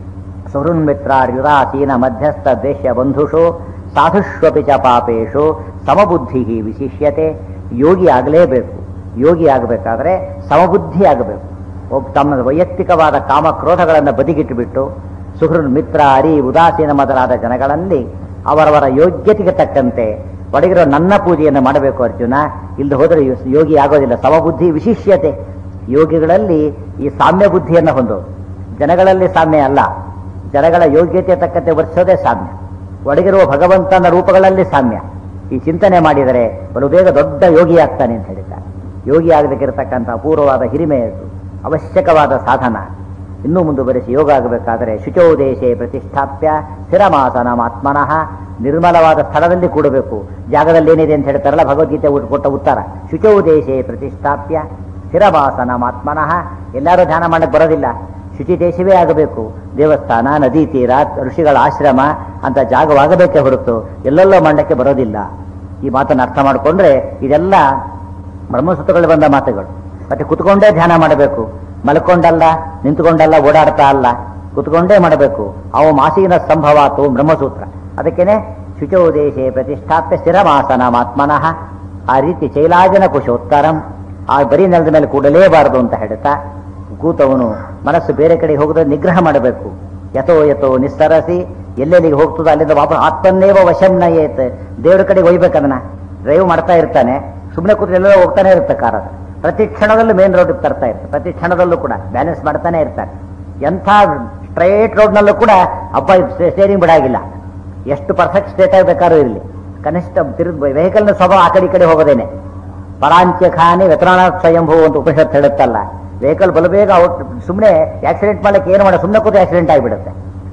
ಸುಹೃನ್ಮಿತ್ರಾರ್ಯುರಾಸೀನ ಮಧ್ಯಸ್ಥ ದ್ವೇಷ ಬಂಧುಷು ಸಾಧುಷ್ವಪಿ ಚ ಪಾಪೇಶು ಸಮಬುದ್ಧಿ ವಿಶಿಷ್ಯತೆ ಯೋಗಿ ಆಗಲೇಬೇಕು ಯೋಗಿ ಆಗಬೇಕಾದ್ರೆ ಸಮಬುದ್ಧಿ ಆಗಬೇಕು ಒಬ್ಬ ತಮ್ಮ ವೈಯಕ್ತಿಕವಾದ ಕಾಮ ಕ್ರೋಧಗಳನ್ನು ಬದಿಗಿಟ್ಟುಬಿಟ್ಟು ಸುಹೃನ್ ಮಿತ್ರ ಅರಿ ಉದಾಸೀನ ಮೊದಲಾದ ಜನಗಳಲ್ಲಿ ಅವರವರ ಯೋಗ್ಯತೆಗೆ ತಕ್ಕಂತೆ ಒಡಗಿರೋ ನನ್ನ ಪೂಜೆಯನ್ನು ಮಾಡಬೇಕು ಅರ್ಜುನ ಇಲ್ಲದೆ ಹೋದರೆ ಯೋ- ಯೋಗಿ ಆಗೋದಿಲ್ಲ ಸಮಬುದ್ಧಿ ವಿಶಿಷ್ಯತೆ ಯೋಗಿಗಳಲ್ಲಿ ಈ ಸಾಮ್ಯ ಬುದ್ಧಿಯನ್ನು ಹೊಂದೋದು ಜನಗಳಲ್ಲಿ ಸಾಮ್ಯ ಅಲ್ಲ ಜನಗಳ ಯೋಗ್ಯತೆ ತಕ್ಕಂತೆ ವರ್ತಿಸೋದೇ ಸಾಮ್ಯ ಒಡಗಿರುವ ಭಗವಂತನ ರೂಪಗಳಲ್ಲಿ ಸಾಮ್ಯ ಈ ಚಿಂತನೆ ಮಾಡಿದರೆ ಬಲು ಬೇಗ ದೊಡ್ಡ ಯೋಗಿ ಆಗ್ತಾನೆ ಅಂತ ಹೇಳಿದ್ದಾರೆ ಯೋಗಿ ಆಗಲಿಕ್ಕಿರತಕ್ಕಂಥ ಅಪೂರ್ವವಾದ ಹಿರಿಮೆ ಅದು ಅವಶ್ಯಕವಾದ ಸಾಧನ ಇನ್ನೂ ಮುಂದುವರೆಸಿ ಯೋಗ ಆಗಬೇಕಾದರೆ ಶುಚೋದೇಶೆ ಪ್ರತಿಷ್ಠಾಪ್ಯ ಸ್ಥಿರಮಾಸನ ಆತ್ಮನಃ ನಿರ್ಮಲವಾದ ಸ್ಥಳದಲ್ಲಿ ಕೂಡಬೇಕು ಜಾಗದಲ್ಲಿ ಏನಿದೆ ಅಂತ ಹೇಳ್ತಾರಲ್ಲ ಭಗವದ್ಗೀತೆ ಉಟ್- ಕೊಟ್ಟ ಉತ್ತರ ಶುಚೋದೇಶೆ ಪ್ರತಿಷ್ಠಾಪ್ಯ ಸ್ಥಿರವಾಸನ ಆತ್ಮನಃ ಎಲ್ಲರೂ ಧ್ಯಾನ ಮಾಡಕ್ಕೆ ಬರೋದಿಲ್ಲ ಶುಚಿ ದೇಶವೇ ಆಗಬೇಕು ದೇವಸ್ಥಾನ ನದಿ ತೀರ ಋಷಿಗಳ ಆಶ್ರಮ ಅಂತ ಜಾಗವಾಗಬೇಕೇ ಹೊರತು ಎಲ್ಲೆಲ್ಲೋ ಮಾಡಕ್ಕೆ ಬರೋದಿಲ್ಲ ಈ ಮಾತನ್ನು ಅರ್ಥ ಮಾಡಿಕೊಂಡ್ರೆ ಇದೆಲ್ಲ ಬ್ರಹ್ಮಸೂತ್ರಗಳು ಬಂದ ಮಾತುಗಳು ಮತ್ತೆ ಕುತ್ಕೊಂಡೇ ಧ್ಯಾನ ಮಾಡಬೇಕು ಮಲ್ಕೊಂಡಲ್ಲ ನಿಂತುಕೊಂಡಲ್ಲ ಓಡಾಡ್ತಾ ಅಲ್ಲ ಕುತ್ಕೊಂಡೇ ಮಾಡಬೇಕು ಅವು ಮಾಸೀನ ಸಂಭವಾತು ಬ್ರಹ್ಮಸೂತ್ರ ಅದಕ್ಕೇನೆ ಶುಚೋದೇಶೆ ಪ್ರತಿಷ್ಠಾಪ್ಯ ಸ್ಥಿರಮಾಸನ ಆತ್ಮನಃ ಆ ರೀತಿ ಚೈಲಾಜನ ಕುಶೋತ್ತರಂ ಆ ಬರೀ ನೆಲದ ಮೇಲೆ ಕೂಡಲೇಬಾರದು ಅಂತ ಹೇಳ್ತಾ ಕೂತವನು ಮನಸ್ಸು ಬೇರೆ ಕಡೆ ಹೋಗದೆ ನಿಗ್ರಹ ಮಾಡಬೇಕು ಯಥೋ ಯಥೋ ನಿಸ್ಸರಸಿ ಎಲ್ಲೆಲ್ಲಿಗೆ ಹೋಗ್ತದೋ ಅಲ್ಲಿಂದ ವಾಪಸ್ ಆತ್ಮನ್ನೇವ ವಶಂನ ಏತ್ ದೇವರ ಕಡೆಗೆ ಒಯ್ಬೇಕು ಅದನ್ನ ಡ್ರೈವ್ ಮಾಡ್ತಾ ಇರ್ತಾನೆ ಸುಮ್ಮನೆ ಕೂತ್ರೆ ಎಲ್ಲೋ ಹೋಗ್ತಾನೆ ಇರುತ್ತೆ ಕಾರ್ ಅದು ಪ್ರತಿ ಕ್ಷಣದಲ್ಲೂ ಮೇನ್ ರೋಡ್ ತರ್ತಾ ಇರ್ತಾರೆ ಪ್ರತಿ ಕ್ಷಣದಲ್ಲೂ ಕೂಡ ಬ್ಯಾಲೆನ್ಸ್ ಮಾಡ್ತಾನೆ ಇರ್ತಾರೆ ಎಂಥ ಸ್ಟ್ರೈಟ್ ರೋಡ್ನಲ್ಲೂ ಕೂಡ ಅಪ್ಪ ಸ್ಟೇರಿಂಗ್ ಬಿಡಾಗಿಲ್ಲ ಎಷ್ಟು ಪರ್ಫೆಕ್ಟ್ ಸ್ಟೇಟ್ ಆಗಬೇಕಾದ್ರೂ ಇರಲಿ ಕನಿಷ್ಠ ತಿರುಗ್ ವೆಹಿಕಲ್ನ ಸ್ವಭಾವ ಆ ಕಡೆ ಈ ಕಡೆ ಹೋಗೋದೇನೆ ಪರಾಂತ್ಯ ಖಾನಿ ವ್ಯತರಾಣ ಸ್ವಯಂಭೂ ಅಂತ ಉಪನಿಷತ್ ಹೇಳುತ್ತಲ್ಲ ವೆಹಿಕಲ್ ಬಲು ಬೇಗ ಔಟ್ ಸುಮ್ಮನೆ ಆಕ್ಸಿಡೆಂಟ್ ಮಾಡ್ಲಿಕ್ಕೆ ಏನು ಮಾಡ ಸುಮ್ಮನೆ ಕೂತು ಆಕ್ಸಿಡೆಂಟ್ ಆಗಿಬಿಡುತ್ತೆ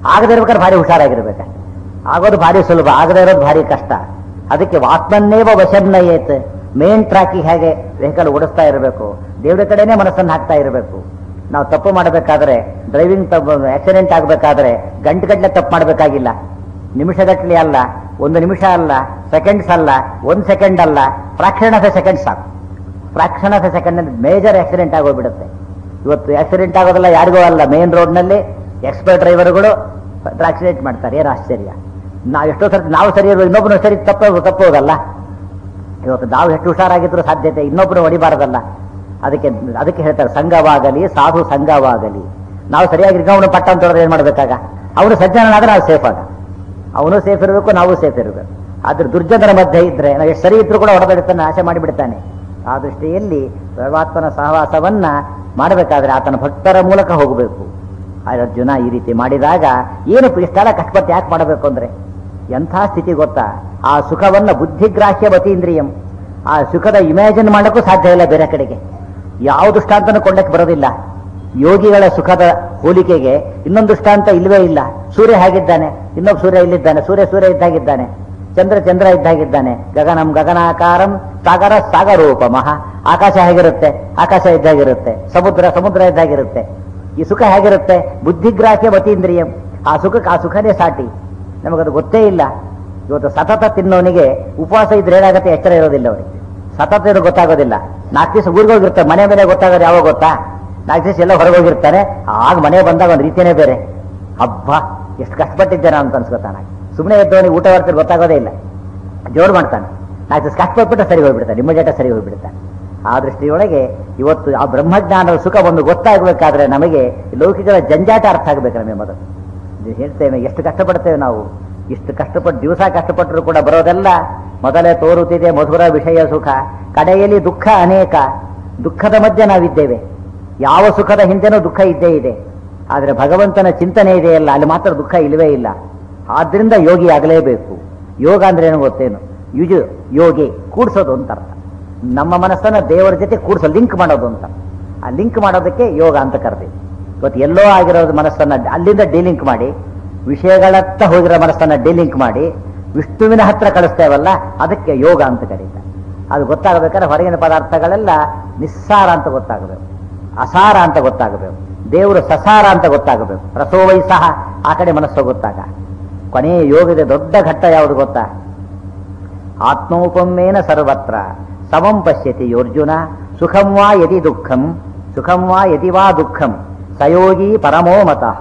ಆಗದೇ ಇರ್ಬೇಕಾದ್ರೆ ಭಾರಿ ಹುಷಾರಾಗಿರ್ಬೇಕು ಆಗೋದು ಭಾರಿ ಸುಲಭ ಆಗದೇ ಇರೋದು ಭಾರಿ ಕಷ್ಟ ಅದಕ್ಕೆ ಆತ್ಮನ್ನೇವ ವಶನ್ನಯೇತ್ ಮೇನ್ ಟ್ರ್ಯಾಕಿಗೆ ಹೇಗೆ ವೆಹಿಕಲ್ ಓಡಿಸ್ತಾ ಇರಬೇಕು ದೇವರ ಕಡೆನೇ ಮನಸ್ಸನ್ನು ಹಾಕ್ತಾ ಇರಬೇಕು ನಾವು ತಪ್ಪು ಮಾಡಬೇಕಾದ್ರೆ ಡ್ರೈವಿಂಗ್ ಆಕ್ಸಿಡೆಂಟ್ ಆಗಬೇಕಾದ್ರೆ ಗಂಟೆಗಟ್ಟಲೆ ತಪ್ಪು ಮಾಡಬೇಕಾಗಿಲ್ಲ ನಿಮಿಷಗಟ್ಟಲೆ ಅಲ್ಲ ಒಂದು ನಿಮಿಷ ಅಲ್ಲ ಸೆಕೆಂಡ್ಸ್ ಅಲ್ಲ ಒಂದು ಸೆಕೆಂಡ್ ಅಲ್ಲ ಫ್ರಾಕ್ಷನ್ ಆಫ್ ಎ ಸೆಕೆಂಡ್ ಸಾಕು fraction of a second major accident ಆಗೋಗ್ಬಿಡುತ್ತೆ ಇವತ್ತು ಆಕ್ಸಿಡೆಂಟ್ ಆಗೋದಲ್ಲ ಯಾರಿಗೂ ಅಲ್ಲ ಮೇನ್ ರೋಡ್ನಲ್ಲಿ ಎಕ್ಸ್ಪರ್ಟ್ ಡ್ರೈವರ್ಗಳು ಆಕ್ಸಿಡೆಂಟ್ ಮಾಡ್ತಾರೆ ಏನು ಆಶ್ಚರ್ಯ ನಾವು ಎಷ್ಟೋ ಸರ್ತಿ ನಾವು ಸರಿ ಇರೋದು ಇನ್ನೊಬ್ಬನು ಸರಿ ತಪ್ಪೋದು ತಪ್ಪೋದಲ್ಲ ಇವತ್ತು ನಾವು ಎಷ್ಟು ಹುಷಾರಾಗಿದ್ರು ಸಾಧ್ಯತೆ ಇನ್ನೊಬ್ಬರು ಹೊಡಿಬಾರದಲ್ಲ ಅದಕ್ಕೆ ಅದಕ್ಕೆ ಹೇಳ್ತಾರೆ ಸಂಘವಾಗಲಿ ಸಾಧು ಸಂಘವಾಗಲಿ ನಾವು ಸರಿಯಾಗಿ ಅವನು ಪಟ್ಟ ಅಂತ ಹೇಳಿದ್ರೆ ಏನ್ ಮಾಡ್ಬೇಕಾಗ ಅವನು ಸಜ್ಜನನಾದ್ರೆ ನಾವು ಸೇಫ್ ಆಗ ಅವನು ಸೇಫ್ ಇರಬೇಕು ನಾವು ಸೇಫ್ ಇರಬೇಕು ಆದ್ರೆ ದುರ್ಜನರ ಮಧ್ಯೆ ಇದ್ರೆ ನಾವು ಎಷ್ಟು ಸರಿ ಇದ್ರು ಕೂಡ ಹೊಡೆದಾಡುತ್ತಾನೆ ಆಸೆ ಮಾಡಿಬಿಡ್ತಾನೆ ಆ ದೃಷ್ಟಿಯಲ್ಲಿ ಪರಮಾತ್ಮನ ಸಹವಾಸವನ್ನ ಮಾಡಬೇಕಾದ್ರೆ ಆತನ ಭಕ್ತರ ಮೂಲಕ ಹೋಗಬೇಕು ಆ ಅರ್ಜುನ ಈ ರೀತಿ ಮಾಡಿದಾಗ ಏನು ಇಷ್ಟೆಲ್ಲ ಕಷ್ಟಪಟ್ಟು ಯಾಕೆ ಮಾಡಬೇಕು ಅಂದ್ರೆ ಎಂಥ ಸ್ಥಿತಿ ಗೊತ್ತಾ ಆ ಸುಖವನ್ನ ಬುದ್ಧಿಗ್ರಾಹ್ಯ ಬತೀಂದ್ರಿಯಂ ಆ ಸುಖದ ಇಮ್ಯಾಜಿನ್ ಮಾಡಕ್ಕೂ ಸಾಧ್ಯ ಇಲ್ಲ ಬೇರೆ ಕಡೆಗೆ ಯಾವ ದೃಷ್ಟಾಂತನೂ ಕೊಂಡಕ್ಕೆ ಬರೋದಿಲ್ಲ ಯೋಗಿಗಳ ಸುಖದ ಹೋಲಿಕೆಗೆ ಇನ್ನೊಂದು ದೃಷ್ಟಾಂತ ಇಲ್ವೇ ಇಲ್ಲ ಸೂರ್ಯ ಹೇಗಿದ್ದಾನೆ ಇನ್ನೊಬ್ಬ ಸೂರ್ಯ ಇಲ್ಲಿದ್ದಾನೆ ಸೂರ್ಯ ಸೂರ್ಯ ಇದ್ದಾಗಿದ್ದಾನೆ ಚಂದ್ರ ಚಂದ್ರ ಇದ್ದಾಗಿದ್ದಾನೆ ಗಗನಂ ಗಗನಾಕಾರಂ ಸಾಗರ ಸಾಗರೋಪಮಃ ಆಕಾಶ ಹೇಗಿರುತ್ತೆ ಆಕಾಶ ಇದ್ದಾಗಿರುತ್ತೆ ಸಮುದ್ರ ಸಮುದ್ರ ಇದ್ದಾಗಿರುತ್ತೆ ಈ ಸುಖ ಹೇಗಿರುತ್ತೆ ಬುದ್ಧಿಗ್ರಾಹ್ಯ ಮತೀಂದ್ರಿಯಂ ಆ ಸುಖಕ್ಕೆ ಆ ಸುಖನೇ ಸಾಟಿ ನಮಗದು ಗೊತ್ತೇ ಇಲ್ಲ ಇವತ್ತು ಸತತ ತಿನ್ನೋನಿಗೆ ಉಪವಾಸ ಇದ್ರೆ ಏನಾಗುತ್ತೆ ಎಚ್ಚರ ಇರೋದಿಲ್ಲ ಅವರಿಗೆ ಸತತ ಇರೋ ಗೊತ್ತಾಗೋದಿಲ್ಲ ನಾಲ್ಕು ದಿವಸ ಊರಿಗೆ ಹೋಗಿರ್ತಾರೆ ಮನೆ ಮೇಲೆ ಗೊತ್ತಾಗೋದು ಯಾವಾಗ ಗೊತ್ತಾ ನಾಲ್ಕು ದಿವಸ ಎಲ್ಲ ಹೊರಗೆ ಹೋಗಿರ್ತಾನೆ ಆಗ ಮನೆ ಬಂದಾಗ ಒಂದು ರೀತಿಯೇ ಬೇರೆ ಹಬ್ಬ ಎಷ್ಟು ಕಷ್ಟಪಟ್ಟಿದ್ದೇನೆ ಅಂತ ಅನ್ಸ್ಕೊತಾನೆ ಸುಮ್ಮನೆ ಎದ್ದವನಿಗೆ ಊಟ ಬರ್ತಾರೆ ಗೊತ್ತಾಗೋದೇ ಇಲ್ಲ ಜೋರು ಮಾಡ್ತಾನೆ ನಾಲ್ಕು ದಿವಸ ಕಷ್ಟಪಟ್ಬಿಟ್ಟು ಸರಿ ಹೋಗ್ಬಿಡ್ತಾನೆ ಇಮಿಡಿಯೇಟ್ ಸರಿ ಹೋಗ್ಬಿಡ್ತಾನೆ ಆ ದೃಷ್ಟಿಯೊಳಗೆ ಇವತ್ತು ಆ ಬ್ರಹ್ಮಜ್ಞಾನದ ಸುಖ ಒಂದು ಗೊತ್ತಾಗಬೇಕಾದ್ರೆ ನಮಗೆ ಲೌಕಿಕದ ಜಂಜಾಟ ಅರ್ಥ ಆಗಬೇಕು ನಮಗೆ ಮೊದಲು ಇದು ಹೇಳ್ತೇವೆ ಎಷ್ಟು ಕಷ್ಟಪಡ್ತೇವೆ ನಾವು ಇಷ್ಟು ಕಷ್ಟಪಟ್ಟು ದಿವಸ ಕಷ್ಟಪಟ್ಟರು ಕೂಡ ಬರೋದೆಲ್ಲ ಮೊದಲೇ ತೋರುತ್ತಿದೆ ಮಧುರ ವಿಷಯ ಸುಖ ಕಡೆಯಲ್ಲಿ ದುಃಖ ಅನೇಕ ದುಃಖದ ಮಧ್ಯೆ ನಾವಿದ್ದೇವೆ ಯಾವ ಸುಖದ ಹಿಂದೆನೂ ದುಃಖ ಇದ್ದೇ ಇದೆ ಆದರೆ ಭಗವಂತನ ಚಿಂತನೆ ಇದೆಯಲ್ಲ ಅಲ್ಲಿ ಮಾತ್ರ ದುಃಖ ಇಲ್ಲವೇ ಇಲ್ಲ ಆದ್ರಿಂದ ಯೋಗಿ ಆಗಲೇಬೇಕು ಯೋಗ ಅಂದ್ರೆ ಏನು ಗೊತ್ತೇನು ಯುಜು ಯೋಗಿ ಕೂಡ್ಸೋದು ಅಂತ ಅರ್ಥ ನಮ್ಮ ಮನಸ್ಸನ್ನ ದೇವರ ಜೊತೆ ಕೂಡ್ಸೋ ಲಿಂಕ್ ಮಾಡೋದು ಅಂತ ಆ ಲಿಂಕ್ ಮಾಡೋದಕ್ಕೆ ಯೋಗ ಅಂತ ಕರೆದಿವಿ ಇವತ್ತು ಎಲ್ಲೋ ಆಗಿರೋದು ಮನಸ್ಸನ್ನ ಅಲ್ಲಿಂದ ಡಿಲಿಂಕ್ ಮಾಡಿ ವಿಷಯಗಳತ್ತ ಹೋಗಿರೋ ಮನಸ್ಸನ್ನ ಡಿಲಿಂಕ್ ಮಾಡಿ ವಿಷ್ಣುವಿನ ಹತ್ರ ಕಳಿಸ್ತೇವಲ್ಲ ಅದಕ್ಕೆ ಯೋಗ ಅಂತ ಕರೀತಾರೆ ಅದು ಗೊತ್ತಾಗಬೇಕಾದ್ರೆ ಹೊರಗಿನ ಪದಾರ್ಥಗಳೆಲ್ಲ ನಿಸ್ಸಾರ ಅಂತ ಗೊತ್ತಾಗಬೇಕು ಅಸಾರ ಅಂತ ಗೊತ್ತಾಗಬೇಕು ದೇವರು ಸಸಾರ ಅಂತ ಗೊತ್ತಾಗಬೇಕು ರಸೋವೈ ಸಹ ಆ ಕಡೆ ಮನಸ್ಸು ಗೊತ್ತಾಗ ಕೊನೆಯ ಯೋಗದ ದೊಡ್ಡ ಘಟ್ಟ ಯಾವುದು ಗೊತ್ತಾ ಆತ್ಮೋಪಮೇನ ಸರ್ವತ್ರ ಸಮಂ ಪಶ್ಯತಿ ಯೋರ್ಜುನ ಸುಖಂ ವಾ ಯದಿ ದುಃಖಂ ಸುಖಂ ವಾ ಯದಿ ವಾ ದುಃಖಂ ಸಯೋಗಿ ಪರಮೋ ಮತಃ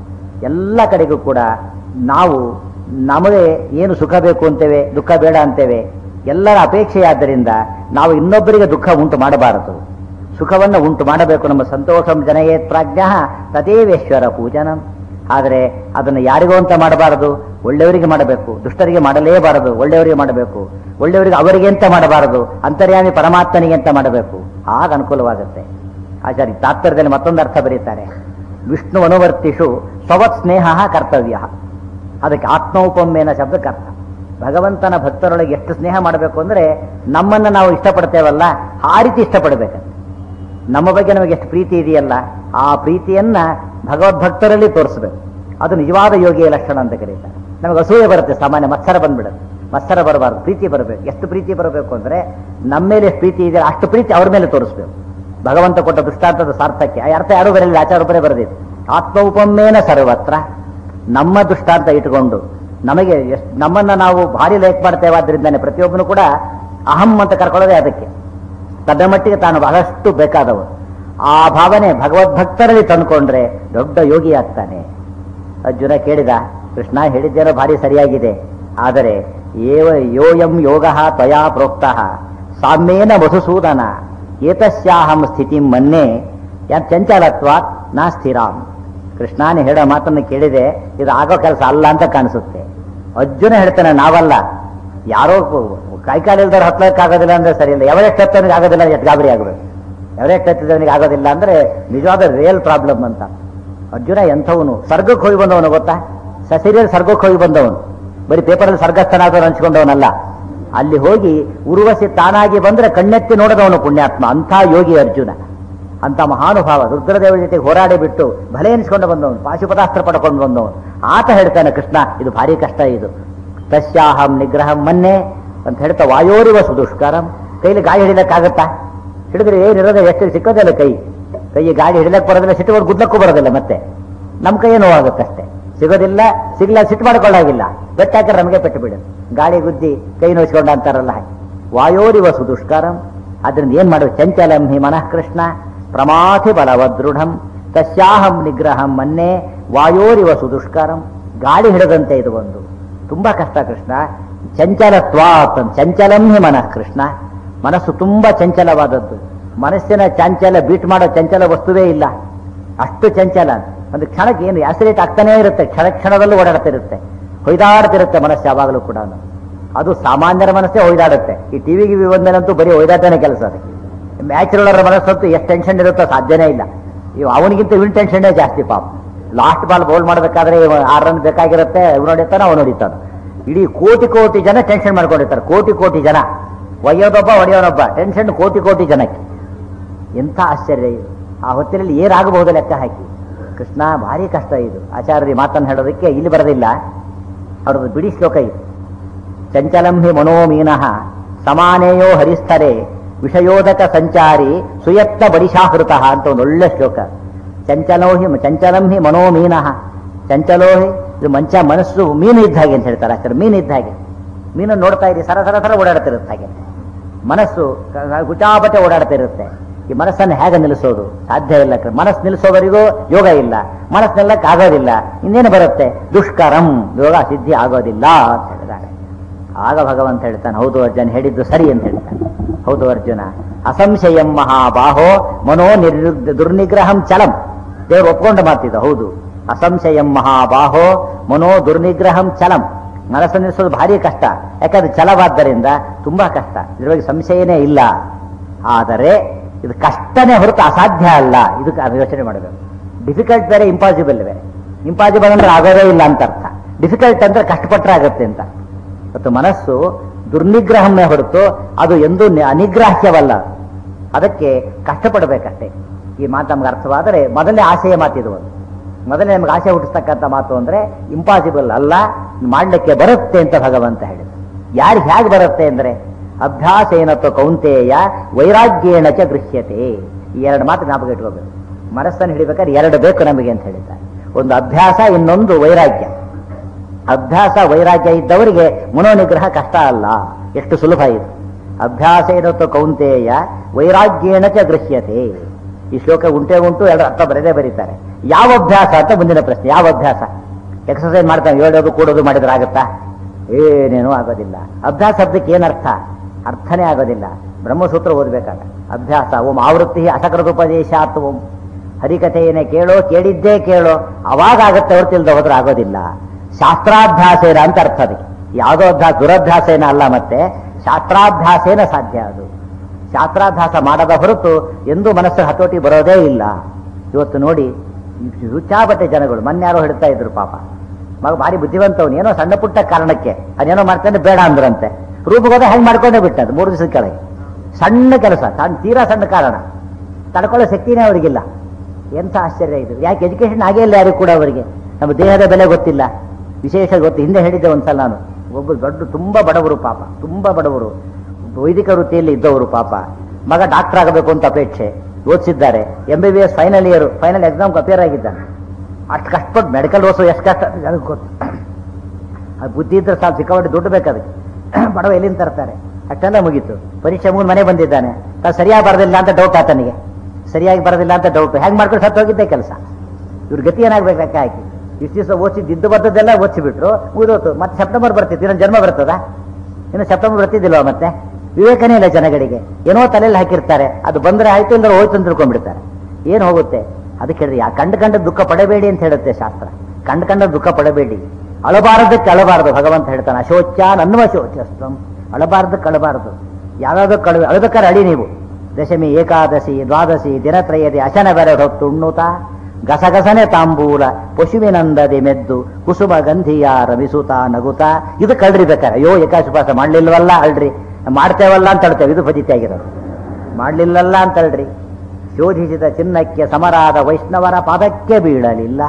ಎಲ್ಲ ಕಡೆಗೂ ಕೂಡ ನಾವು ನಮಗೆ ಏನು ಸುಖ ಬೇಕು ಅಂತೇವೆ ದುಃಖ ಬೇಡ ಅಂತೇವೆ ಎಲ್ಲರ ಅಪೇಕ್ಷೆಯಾದ್ದರಿಂದ ನಾವು ಇನ್ನೊಬ್ಬರಿಗೆ ದುಃಖ ಉಂಟು ಮಾಡಬಾರದು ಸುಖವನ್ನು ಉಂಟು ಮಾಡಬೇಕು ನಮ್ಮ ಸಂತೋಷಂ ಜನಯೇ ಪ್ರಾಜ್ಞ ತದೇವೇಶ್ವರ ಪೂಜನಂ ಆದರೆ ಅದನ್ನು ಯಾರಿಗೂ ಅಂತ ಮಾಡಬಾರದು ಒಳ್ಳೆಯವರಿಗೆ ಮಾಡಬೇಕು ದುಷ್ಟರಿಗೆ ಮಾಡಲೇಬಾರದು ಒಳ್ಳೆಯವರಿಗೆ ಮಾಡಬೇಕು ಒಳ್ಳೆಯವರಿಗೆ ಅವರಿಗೆ ಅಂತ ಮಾಡಬಾರದು ಅಂತರ್ಯಾಮಿ ಪರಮಾತ್ಮನಿಗೆ ಅಂತ ಮಾಡಬೇಕು ಆಗ ಅನುಕೂಲವಾಗುತ್ತೆ ಆಚಾರ್ಯ ತಾತ್ಪರ್ಯದಲ್ಲಿ ಮತ್ತೊಂದು ಅರ್ಥ ಬರೀತಾರೆ ವಿಷ್ಣು ಅನುವರ್ತಿಷು ಸ್ವವತ್ ಸ್ನೇಹ ಕರ್ತವ್ಯ ಅದಕ್ಕೆ ಆತ್ಮೋಪಮ್ಮೇನ ಶಬ್ದಕ್ಕೆ ಅರ್ಥ ಭಗವಂತನ ಭಕ್ತರೊಳಗೆ ಎಷ್ಟು ಸ್ನೇಹ ಮಾಡಬೇಕು ಅಂದ್ರೆ ನಮ್ಮನ್ನ ನಾವು ಇಷ್ಟಪಡ್ತೇವಲ್ಲ ಆ ರೀತಿ ಇಷ್ಟಪಡಬೇಕಂತೆ ನಮ್ಮ ಬಗ್ಗೆ ನಮಗೆ ಎಷ್ಟು ಪ್ರೀತಿ ಇದೆಯಲ್ಲ ಆ ಪ್ರೀತಿಯನ್ನ ಭಗವದ್ಭಕ್ತರಲ್ಲಿ ತೋರಿಸಬೇಕು ಅದು ನಿಜವಾದ ಯೋಗಿಯ ಲಕ್ಷಣ ಅಂತ ಕರೀತಾರೆ ನಮಗೆ ಅಸೂಯೆ ಬರುತ್ತೆ ಸಾಮಾನ್ಯ ಮತ್ಸರ ಬಂದ್ಬಿಡುತ್ತೆ ಮತ್ಸರ ಬರಬಾರ್ದು ಪ್ರೀತಿ ಬರಬೇಕು ಎಷ್ಟು ಪ್ರೀತಿ ಬರಬೇಕು ಅಂದ್ರೆ ನಮ್ಮ ಮೇಲೆ ಎಷ್ಟು ಪ್ರೀತಿ ಇದೆ ಅಷ್ಟು ಪ್ರೀತಿ ಅವ್ರ ಮೇಲೆ ತೋರಿಸ್ಬೇಕು ಭಗವಂತ ಕೊಟ್ಟ ದೃಷ್ಟಾಂತದ ಸಾರ್ಥಕ್ಕೆ ಆ ಅರ್ಥ ಯಾರೂ ಬರಲಿಲ್ಲ ಆಚಾರ್ಯೊಬ್ಬರೇ ಬರೆದಿದ್ದು ಆತ್ಮೋಪಮೇನ ಸರ್ವತ್ರ ನಮ್ಮ ದೃಷ್ಟಾಂತ ಇಟ್ಕೊಂಡು ನಮಗೆ ಎಷ್ಟ್ ನಮ್ಮನ್ನ ನಾವು ಭಾರಿ ಲೈಕ್ ಮಾಡ್ತೇವೆ ಆದ್ರಿಂದಾನೆ ಪ್ರತಿಯೊಬ್ಬನು ಕೂಡ ಅಹಂ ಅಂತ ಕರ್ಕೊಳ್ಳೋದೇ ಅದಕ್ಕೆ ತನ್ನ ಮಟ್ಟಿಗೆ ತಾನು ಬಹಳಷ್ಟು ಬೇಕಾದವು ಆ ಭಾವನೆ ಭಗವದ್ಭಕ್ತರಲ್ಲಿ ತಂದುಕೊಂಡ್ರೆ ದೊಡ್ಡ ಯೋಗಿ ಆಗ್ತಾನೆ ಅರ್ಜುನ ಕೇಳಿದ ಕೃಷ್ಣ ಹೇಳಿದ್ದೇನೋ ಭಾರಿ ಸರಿಯಾಗಿದೆ ಆದರೆ ಏವ ಯೋಯಂ ಯೋಗ ತ್ವಯಾ ಪ್ರೋಕ್ತ ಸಾಮ್ಯೇನ ಮಧುಸೂದನ ಏತಸ್ಯಾಹಂ ಸ್ಥಿತಿ ಮನ್ನೆ ಯತ್ ಚಂಚಲತ್ವಾತ್ ನಾ ಸ್ಥಿರಾಮ್ ಕೃಷ್ಣಾನೇ ಹೇಳೋ ಮಾತನ್ನು ಕೇಳಿದೆ ಇದು ಆಗೋ ಕೆಲಸ ಅಲ್ಲ ಅಂತ ಕಾಣಿಸುತ್ತೆ ಅರ್ಜುನ ಹೇಳ್ತಾನೆ ನಾವಲ್ಲ ಯಾರೋ ಕೈಕಾಲು ಇಲ್ದವ್ರು ಹತ್ಲಕ್ಕಾಗೋದಿಲ್ಲ ಅಂದ್ರೆ ಸರಿ ಇಲ್ಲ ಎವರೆಸ್ಟ್ ಹತ್ತವನಿಗೆ ಆಗೋದಿಲ್ಲ ಎಷ್ಟು ಗಾಬರಿ ಆಗಬೇಕು ಎವರೆಸ್ಟ್ ಹತ್ತಿದವನಿಗೆ ಆಗೋದಿಲ್ಲ ಅಂದ್ರೆ ನಿಜವಾದ ರಿಯಲ್ ಪ್ರಾಬ್ಲಮ್ ಅಂತ ಅರ್ಜುನ ಎಂಥವನು ಸ್ವರ್ಗಕ್ಕೆ ಹೋಗಿ ಬಂದವನು ಗೊತ್ತಾ ಸಸಿರಿಯಲ್ಲಿ ಸ್ವರ್ಗಕ್ಕೆ ಹೋಗಿ ಬಂದವನು ಬರೀ ಪೇಪರಲ್ಲಿ ಸ್ವರ್ಗಸ್ಥನಾದವನು ಹಂಚ್ಕೊಂಡವನಲ್ಲ ಅಲ್ಲಿ ಹೋಗಿ ಉರ್ವಶಿ ತಾನಾಗಿ ಬಂದ್ರೆ ಕಣ್ಣೆತ್ತಿ ನೋಡದವನು ಪುಣ್ಯಾತ್ಮ ಅಂಥ ಯೋಗಿ ಅರ್ಜುನ ಅಂತ ಮಹಾನುಭಾವ ರುದ್ರದೇವರ ಜೊತೆಗೆ ಹೋರಾಡಿ ಬಿಟ್ಟು ಭಲೆ ಎನಿಸ್ಕೊಂಡು ಬಂದವನು ಪಾಶುಪತಾಸ್ತ್ರ ಪಡ್ಕೊಂಡು ಬಂದವನು ಆತ ಹೇಳ್ತಾನೆ ಕೃಷ್ಣ ಇದು ಭಾರಿ ಕಷ್ಟ ಇದು ತಸ್ಯಾಹಂ ನಿಗ್ರಹಂ ಮನ್ನೆ ಅಂತ ಹೇಳ್ತಾ ವಾಯೋರಿವ ಸುದುಷ್ಕರಂ ಕೈಲಿ ಗಾಳಿ ಹಿಡಿಲಕ್ಕಾಗತ್ತಾ ಹಿಡಿದ್ರೆ ಏನಿರೋದು ಎಷ್ಟು ಸಿಕ್ಕೋದಿಲ್ಲ ಕೈ ಕೈ ಗಾಳಿ ಹಿಡಿಲಕ್ಕೆ ಬರೋದಿಲ್ಲ ಸಿಟ್ಟು ಗುಡ್ಲಕ್ಕೂ ಬರೋದಿಲ್ಲ ಮತ್ತೆ ನಮ್ಮ ಕೈಯೇ ನೋವಾಗುತ್ತಷ್ಟೇ ಸಿಗೋದಿಲ್ಲ ಸಿಗ್ಲ ಸಿಟ್ಟು ಮಾಡ್ಕೊಳ್ಳಾಗಿಲ್ಲ ಬೆಟ್ಟ ಹಾಕಿದ್ರೆ ನಮಗೆ ಪೆಟ್ಟು ಬಿಡು ಗಾಳಿ ಗುದ್ದಿ ಕೈ ನೋಯಿಸ್ಕೊಂಡ ಅಂತಾರಲ್ಲ ಹಾಗೆ ವಾಯೋರಿವ ಸುದುಷ್ಕರಂ ಅದರಿಂದ ಏನ್ ಮಾಡುವ ಚಂಚಲಂ ಹಿ ಮನಃ ಕೃಷ್ಣ ಪ್ರಮಾಥಿ ಬಲವದೃಢಂ ತಸ್ಯಾಹಂ ನಿಗ್ರಹಂ ಮನ್ನೆ ವಾಯೋರಿವ ಸುದುಷ್ಕರಂ ಗಾಳಿ ಹಿಡದಂತೆ ಇದು ಒಂದು ತುಂಬಾ ಕಷ್ಟ ಕೃಷ್ಣ ಚಂಚಲತ್ವಾತ್ ಅಂತ. ಚಂಚಲಂ ಹಿ ಮನಃ ಕೃಷ್ಣ ಮನಸ್ಸು ತುಂಬಾ ಚಂಚಲವಾದದ್ದು ಮನಸ್ಸಿನ ಚಾಂಚಲ ಬೀಟ್ ಮಾಡೋ ಚಂಚಲ ವಸ್ತುವೇ ಇಲ್ಲ ಅಷ್ಟು ಚಂಚಲ ಒಂದು ಕ್ಷಣಕ್ಕೆ ಏನು ಆಕ್ಸಿಡೆಂಟ್ ಆಗ್ತಾನೇ ಇರುತ್ತೆ ಕ್ಷಣ ಕ್ಷಣದಲ್ಲೂ ಓಡಾಡ್ತಿರುತ್ತೆ ಹೊಯ್ದಾಡ್ತಿರುತ್ತೆ ಮನಸ್ಸು ಯಾವಾಗಲೂ ಕೂಡ ಅದು ಸಾಮಾನ್ಯರ ಮನಸ್ಸೇ ಹೊಯ್ದಾಡುತ್ತೆ ಈ ಟಿವಿ ಗಿವಿ ಬಂದನಂತೂ ಬರೀ ಹೊಯ್ದಾಟನೇ ಕೆಲಸ ಅದಕ್ಕೆ ಮ್ಯಾಚುರಲರ ಮನಸ್ಸಂತೂ ಎಷ್ಟು ಟೆನ್ಷನ್ ಇರುತ್ತೋ ಸಾಧ್ಯನೇ ಇಲ್ಲ ಇವ್ ಅವನಿಗಿಂತ ಇವನ್ ಟೆನ್ಷನ್ನೇ ಜಾಸ್ತಿ ಪಾಪ ಲಾಸ್ಟ್ ಬಾಲ್ ಬೌಲ್ ಮಾಡಬೇಕಾದ್ರೆ ಆರು ರನ್ ಬೇಕಾಗಿರುತ್ತೆ ಇವ್ ನೋಡಿರ್ತಾನೆ ಅವ್ನು ನೋಡಿರ್ತಾನೆ ಇಡೀ ಕೋಟಿ ಕೋಟಿ ಜನ ಟೆನ್ಷನ್ ಮಾಡ್ಕೊಂಡಿರ್ತಾರೆ ಕೋಟಿ ಕೋಟಿ ಜನ ಒಯ್ಯೋದೊಬ್ಬ ಹೊಡೆಯೋನೊಬ್ಬ ಟೆನ್ಷನ್ ಕೋಟಿ ಕೋಟಿ ಜನಕ್ಕೆ ಎಂಥ ಆಶ್ಚರ್ಯ ಇದು ಆ ಹೊತ್ತಿನಲ್ಲಿ ಏನಾಗಬಹುದು ಲೆಕ್ಕ ಹಾಕಿ ಕೃಷ್ಣ ಭಾರಿ ಕಷ್ಟ ಇದು ಆಚಾರ್ಯ ಮಾತನ್ನು ಹೇಳೋದಕ್ಕೆ ಇಲ್ಲಿ ಬರೋದಿಲ್ಲ ಅವ್ರದ್ದು ಬಿಡಿ ಶ್ಲೋಕ ಇದು ಚಂಚಲಂ ಹಿ ಮನೋಮೀನಃ ಸಮಾನೇಯೋ ಹರಿಸ್ಥರೆ ವಿಷಯೋದಕ ಸಂಚಾರಿ ಸುಯತ್ತ ಬಡಿಶಾಹೃತ ಅಂತ ಒಂದು ಒಳ್ಳೆ ಶ್ಲೋಕ ಚಂಚಲೋ ಹಿ ಚಂಚಲಂ ಹಿ ಮನೋಮೀನಃ ಚಂಚಲೋ ಹಿ ಇದು ಮಂಚ ಮನಸ್ಸು ಮೀನು ಇದ್ದ ಹಾಗೆ ಅಂತ ಹೇಳ್ತಾರೆ ಆಚಾರ್ಯ ಮೀನು ಇದ್ದ ಹಾಗೆ ಮೀನು ನೋಡ್ತಾ ಇರಿ ಸರ ಸರ ಸರ ಓಡಾಡ್ತಿರುತ್ತೆ ಹಾಗೆ ಮನಸ್ಸು ಕ- ಗುಚಾಪಟೆ ಓಡಾಡ್ತಿರುತ್ತೆ ಈ ಮನಸ್ಸನ್ನು ಹೇಗೆ ನಿಲ್ಲಿಸೋದು ಸಾಧ್ಯ ಇಲ್ಲ ಕ- ಮನಸ್ಸು ನಿಲ್ಲಿಸೋವರೆಗೂ ಯೋಗ ಇಲ್ಲ ಮನಸ್ಸು ನಿಲ್ಲಕ್ಕೆ ಆಗೋದಿಲ್ಲ ಇನ್ನೇನು ಬರುತ್ತೆ ದುಷ್ಕರಂ ಯೋಗ ಸಿದ್ಧಿ ಆಗೋದಿಲ್ಲ ಅಂತ ಹೇಳಿದ್ದಾರೆ ಆಗ ಭಗವಂತ ಹೇಳ್ತಾನೆ ಹೌದು ಅರ್ಜುನ ಹೇಳಿದ್ದು ಸರಿ ಅಂತ ಹೇಳ್ತಾನೆ ಹೌದು ಅರ್ಜುನ ಅಸಂಶಯಂ ಮಹಾಬಾಹೋ ಮನೋ ನಿರ್ ದುರ್ನಿಗ್ರಹಂ ಚಲಂ ದೇವರು ಒಪ್ಕೊಂಡು ಮಾತಿದ್ದು ಹೌದು ಅಸಂಶಯಂ ಮಹಾಬಾಹೋ ಮನೋ ದುರ್ನಿಗ್ರಹಂ ಚಲಂ ಮನಸ್ಸು ನಿಲ್ಲಿಸೋದು ಭಾರಿ ಕಷ್ಟ ಯಾಕಂದ್ರೆ ಛಲವಾದ್ದರಿಂದ ತುಂಬಾ ಕಷ್ಟ ಇದ್ರ ಬಗ್ಗೆ ಸಂಶಯನೇ ಇಲ್ಲ ಆದರೆ ಇದು ಕಷ್ಟನೇ ಹೊರತು ಅಸಾಧ್ಯ ಅಲ್ಲ ಇದಕ್ಕೆ ಅದು ಯೋಚನೆ ಮಾಡಬೇಕು ಡಿಫಿಕಲ್ಟ್ ಬೇರೆ ಇಂಪಾಸಿಬಲ್ ಬೇರೆ ಇಂಪಾಸಿಬಲ್ ಅಂದ್ರೆ ಆಗೋದೇ ಇಲ್ಲ ಅಂತ ಅರ್ಥ ಡಿಫಿಕಲ್ಟ್ ಅಂದ್ರೆ ಕಷ್ಟಪಟ್ಟರೆ ಆಗುತ್ತೆ ಅಂತ ಮತ್ತು ಮನಸ್ಸು ದುರ್ನಿಗ್ರಹಮೇ ಹೊರತು ಅದು ಎಂದೂ ನಿ- ಅನಿಗ್ರಾಹ್ಯವಲ್ಲ ಅದಕ್ಕೆ ಕಷ್ಟಪಡಬೇಕಷ್ಟೇ ಈ ಮಾತು ನಮ್ಗೆ ಅರ್ಥವಾದರೆ ಮೊದಲನೇ ಆಸೆಯ ಮಾತಿದು ಒಂದು ಮೊದಲನೇ ನಮ್ಗೆ ಆಸೆ ಹುಟ್ಟಿಸ್ತಕ್ಕಂಥ ಮಾತು ಅಂದ್ರೆ ಇಂಪಾಸಿಬಲ್ ಅಲ್ಲ ಮಾಡಲಿಕ್ಕೆ ಬರುತ್ತೆ ಅಂತ ಭಗವಂತ ಹೇಳಿದ ಯಾರು ಹೇಗೆ ಬರುತ್ತೆ ಅಂದ್ರೆ ಅಭ್ಯಾಸೇನತ್ವ ಕೌಂತೆಯ ವೈರಾಗ್ಯೇಣ ಚ ಗೃಹ್ಯತೆ ಈ ಎರಡು ಮಾತು ಜ್ಞಾಪಕ ಇಟ್ಕೋಬೇಕು ಮನಸ್ಸನ್ನು ಹಿಡಿಬೇಕಾದ್ರೆ ಎರಡು ಬೇಕು ನಮಗೆ ಅಂತ ಹೇಳಿದ್ದಾರೆ ಒಂದು ಅಭ್ಯಾಸ ಇನ್ನೊಂದು ವೈರಾಗ್ಯ ಅಭ್ಯಾಸ ವೈರಾಗ್ಯ ಇದ್ದವರಿಗೆ ಮನೋನಿಗ್ರಹ ಕಷ್ಟ ಅಲ್ಲ ಎಷ್ಟು ಸುಲಭ ಇದು ಅಭ್ಯಾಸ ಇರತ್ತು ಕೌಂತೆಯ ವೈರಾಗ್ಯೇಣ ಚ ಗೃಹ್ಯತೆ ಈ ಶ್ಲೋಕ ಉಂಟೆ ಉಂಟು ಎರಡು ಅರ್ಥ ಬರೆದೇ ಬರೀತಾರೆ ಯಾವ ಅಭ್ಯಾಸ ಅಂತ ಮುಂದಿನ ಪ್ರಶ್ನೆ ಯಾವ ಅಭ್ಯಾಸ ಎಕ್ಸರ್ಸೈಸ್ ಮಾಡ್ತಾನೆ ಹೇಳೋದು ಕೂಡೋದು ಮಾಡಿದ್ರೆ ಆಗುತ್ತಾ ಏನೇನೂ ಆಗೋದಿಲ್ಲ ಅಭ್ಯಾಸ ಶಬ್ದಕ್ಕೆ ಏನರ್ಥ ಅರ್ಥನೇ ಆಗೋದಿಲ್ಲ ಬ್ರಹ್ಮಸೂತ್ರ ಓದಬೇಕಾಗ ಅಭ್ಯಾಸ ಓಂ ಆವೃತ್ತಿ ಅಸಕೃತೋಪದೇಶಾತ್ ಓಂ ಹರಿಕಥೆಯನ್ನೇ ಕೇಳೋ ಕೇಳಿದ್ದೇ ಕೇಳೋ ಅವಾಗ ಆಗತ್ತೆ ಹೊರತಿಲ್ದ ಹೋದ್ರೆ ಆಗೋದಿಲ್ಲ ಶಾಸ್ತ್ರಾಭ್ಯಾಸೇನ ಅಂತ ಅರ್ಥ ಅದಕ್ಕೆ ಯಾವುದೋ ಅಭ್ಯಾಸ ದುರಭ್ಯಾಸೇನ ಅಲ್ಲ ಮತ್ತೆ ಶಾಸ್ತ್ರಾಭ್ಯಾಸೇನ ಸಾಧ್ಯ ಅದು ಶಾಸ್ತ್ರಾಭ್ಯಾಸ ಮಾಡದ ಹೊರತು ಎಂದೂ ಮನಸ್ಸು ಹತೋಟಿ ಬರೋದೇ ಇಲ್ಲ ಇವತ್ತು ನೋಡಿ ರುಚಾಬಟ್ಟೆ ಜನಗಳು ಮೊನ್ನೆ ಯಾರೋ ಹಿಡ್ತಾ ಇದ್ರು ಪಾಪ ಮಗ ಭಾರಿ ಬುದ್ಧಿವಂತವನು ಏನೋ ಸಣ್ಣ ಪುಟ್ಟ ಕಾರಣಕ್ಕೆ ಅದೇನೋ ಮಾಡ್ತಾನೆ ಬೇಡ ಅಂದ್ರಂತೆ ರೂಪಗೋದ ಹೆಂಗ್ ಮಾಡ್ಕೊಂಡೇ ಬಿಟ್ಟದ್ದು ಮೂರು ದಿವಸದ ಕೆಳಗೆ ಸಣ್ಣ ಕೆಲಸ ಸಣ್ಣ ತೀರಾ ಸಣ್ಣ ಕಾರಣ ತಡ್ಕೊಳ್ಳೋ ಶಕ್ತಿನೇ ಅವರಿಗಿಲ್ಲ ಎಂಥ ಆಶ್ಚರ್ಯ ಇದು ಯಾಕೆ ಎಜುಕೇಶನ್ ಆಗೇ ಇಲ್ಲ ಯಾರಿಗೂ ಕೂಡ ಅವರಿಗೆ ನಮ್ಮ ದೇಹದ ಬೆಲೆ ಗೊತ್ತಿಲ್ಲ ವಿಶೇಷ ಗೊತ್ತು ಹಿಂದೆ ಹೇಳಿದ್ದೆ ಒಂದ್ಸಲ ನಾನು ಒಬ್ಬ ದೊಡ್ಡ ತುಂಬಾ ಬಡವರು ಪಾಪ ತುಂಬಾ ಬಡವರು ವೈದಿಕ ವೃತ್ತಿಯಲ್ಲಿ ಇದ್ದವರು ಪಾಪ ಮಗ ಡಾಕ್ಟರ್ ಆಗಬೇಕು ಅಂತ ಅಪೇಕ್ಷೆ ಓದಿಸಿದ್ದಾರೆ M B B S final year final exam appear ಆಗಿದ್ದಾನೆ ಅಷ್ಟು ಕಷ್ಟಪಟ್ಟು ಮೆಡಿಕಲ್ ಓದಿಸೋ ಎಷ್ಟು ಕಷ್ಟ ನನಗೆ ಗೊತ್ತು ಅದು ಬುದ್ಧಿ ಇದ್ರೆ ಸಾಕು ಸಿಕ್ಕಾಪಟ್ಟೆ ದುಡ್ಡು ಬೇಕು ಅದಕ್ಕೆ ಬಡವ ಎಲ್ಲಿಂದ ತರ್ತಾರೆ ಅಷ್ಟೆಲ್ಲ ಮುಗೀತು ಪರೀಕ್ಷೆ ಮುಗಿದು ಮನೆ ಬಂದಿದ್ದಾನೆ ತಾನು ಸರಿಯಾಗಿ ಬರೋದಿಲ್ಲ ಅಂತ ಡೌಟ್ ಆತನಿಗೆ ಸರಿಯಾಗಿ ಬರೋದಿಲ್ಲ ಅಂತ ಡೌಟ್ ಹೆಂಗ್ ಮಾಡ್ಕೊಂಡು ಸತ್ತು ಹೋಗಿದ್ದೆ ಕೆಲಸ ಇವ್ರ ಗತಿ ಏನಾಗ್ಬೇಕು ಲೆಕ್ಕ ಹಾಕಿ ಇಷ್ಟು ದಿವಸ ಓದಿಸಿದ್ದು ಇದ್ದು ಬರ್ತದೆಲ್ಲ ಓದಿಸಿಬಿಟ್ರು ಮುಗಿದೋತು ಮತ್ತೆ ಸೆಪ್ಟೆಂಬರ್ ಬರ್ತಿತ್ತು ಇನ್ನೊಂದು ಜನ್ಮ ಬರ್ತದ ಇನ್ನು ಸೆಪ್ಟೆಂಬರ್ ಬರ್ತಿದ್ದಿಲ್ವ ಮತ್ತೆ ವಿವೇಕನೇ ಇಲ್ಲ ಜನಗಳಿಗೆ ಏನೋ ತಲೆಯಲ್ಲಿ ಹಾಕಿರ್ತಾರೆ ಅದು ಬಂದ್ರೆ ಆಯ್ತು ಅಂದ್ರೆ ಹೋಯ್ತು ಅಂತ ತಿಳ್ಕೊಂಡ್ಬಿಡ್ತಾರೆ ಏನು ಹೋಗುತ್ತೆ ಅದಕ್ಕೆ ಹೇಳಿದ್ರೆ ಯಾ ಕಂಡು ಕಂಡ ದುಃಖ ಪಡಬೇಡಿ ಅಂತ ಹೇಳುತ್ತೆ ಶಾಸ್ತ್ರ ಕಂಡು ಕಂಡ ದುಃಖ ಪಡಬೇಡಿ ಅಳಬಾರದಕ್ಕೆ ಅಳಬಾರದು ಭಗವಂತ ಹೇಳ್ತಾನೆ ಅಶೋಚ ನನ್ನುವ ಶೋಚಸ್ತಂ ಅಳಬಾರದಕ್ಕೆ ಅಳಬಾರದು ಯಾವ್ಯಾವ್ದಕ್ಕೆ ಅಳು ಅಳಬೇಕಾದ್ರೆ ಅಳಿ ನೀವು ದಶಮಿ ಏಕಾದಶಿ ದ್ವಾದಶಿ ದಿನತ್ರಯದಿ ಅಶನ ಬೆರೆ ಹೊತ್ತು ಉಣ್ಣುತ್ತಾ ಗಸಗಸನೆ ತಾಂಬೂಲ ಪಶುವಿನಂದದಿ ಮೆದ್ದು ಕುಸುಮ ಗಂಧಿಯ ರಮಿಸುತ್ತಾ ನಗುತ್ತಾ ಇದು ಕಳ್ರಿ ಬೇಕಾರೆ ಅಯ್ಯೋ ಏಕಾಶುಪಾಸ ಮಾಡ್ಲಿಲ್ವಲ್ಲ ಅಳ್ರಿ ಮಾಡ್ತೇವಲ್ಲ ಅಂತ ಹೇಳ್ತೇವೆ ಇದು ಫಜಿತಿ ಆಗಿರೋದು ಮಾಡ್ಲಿಲ್ಲಲ್ಲ ಅಂತ ಹೇಳ್ರಿ ಶೋಧಿಸಿದ ಚಿನ್ನಕ್ಕೆ ಸಮರಾದ ವೈಷ್ಣವರ ಪಾದಕ್ಕೆ ಬೀಳಲಿಲ್ಲ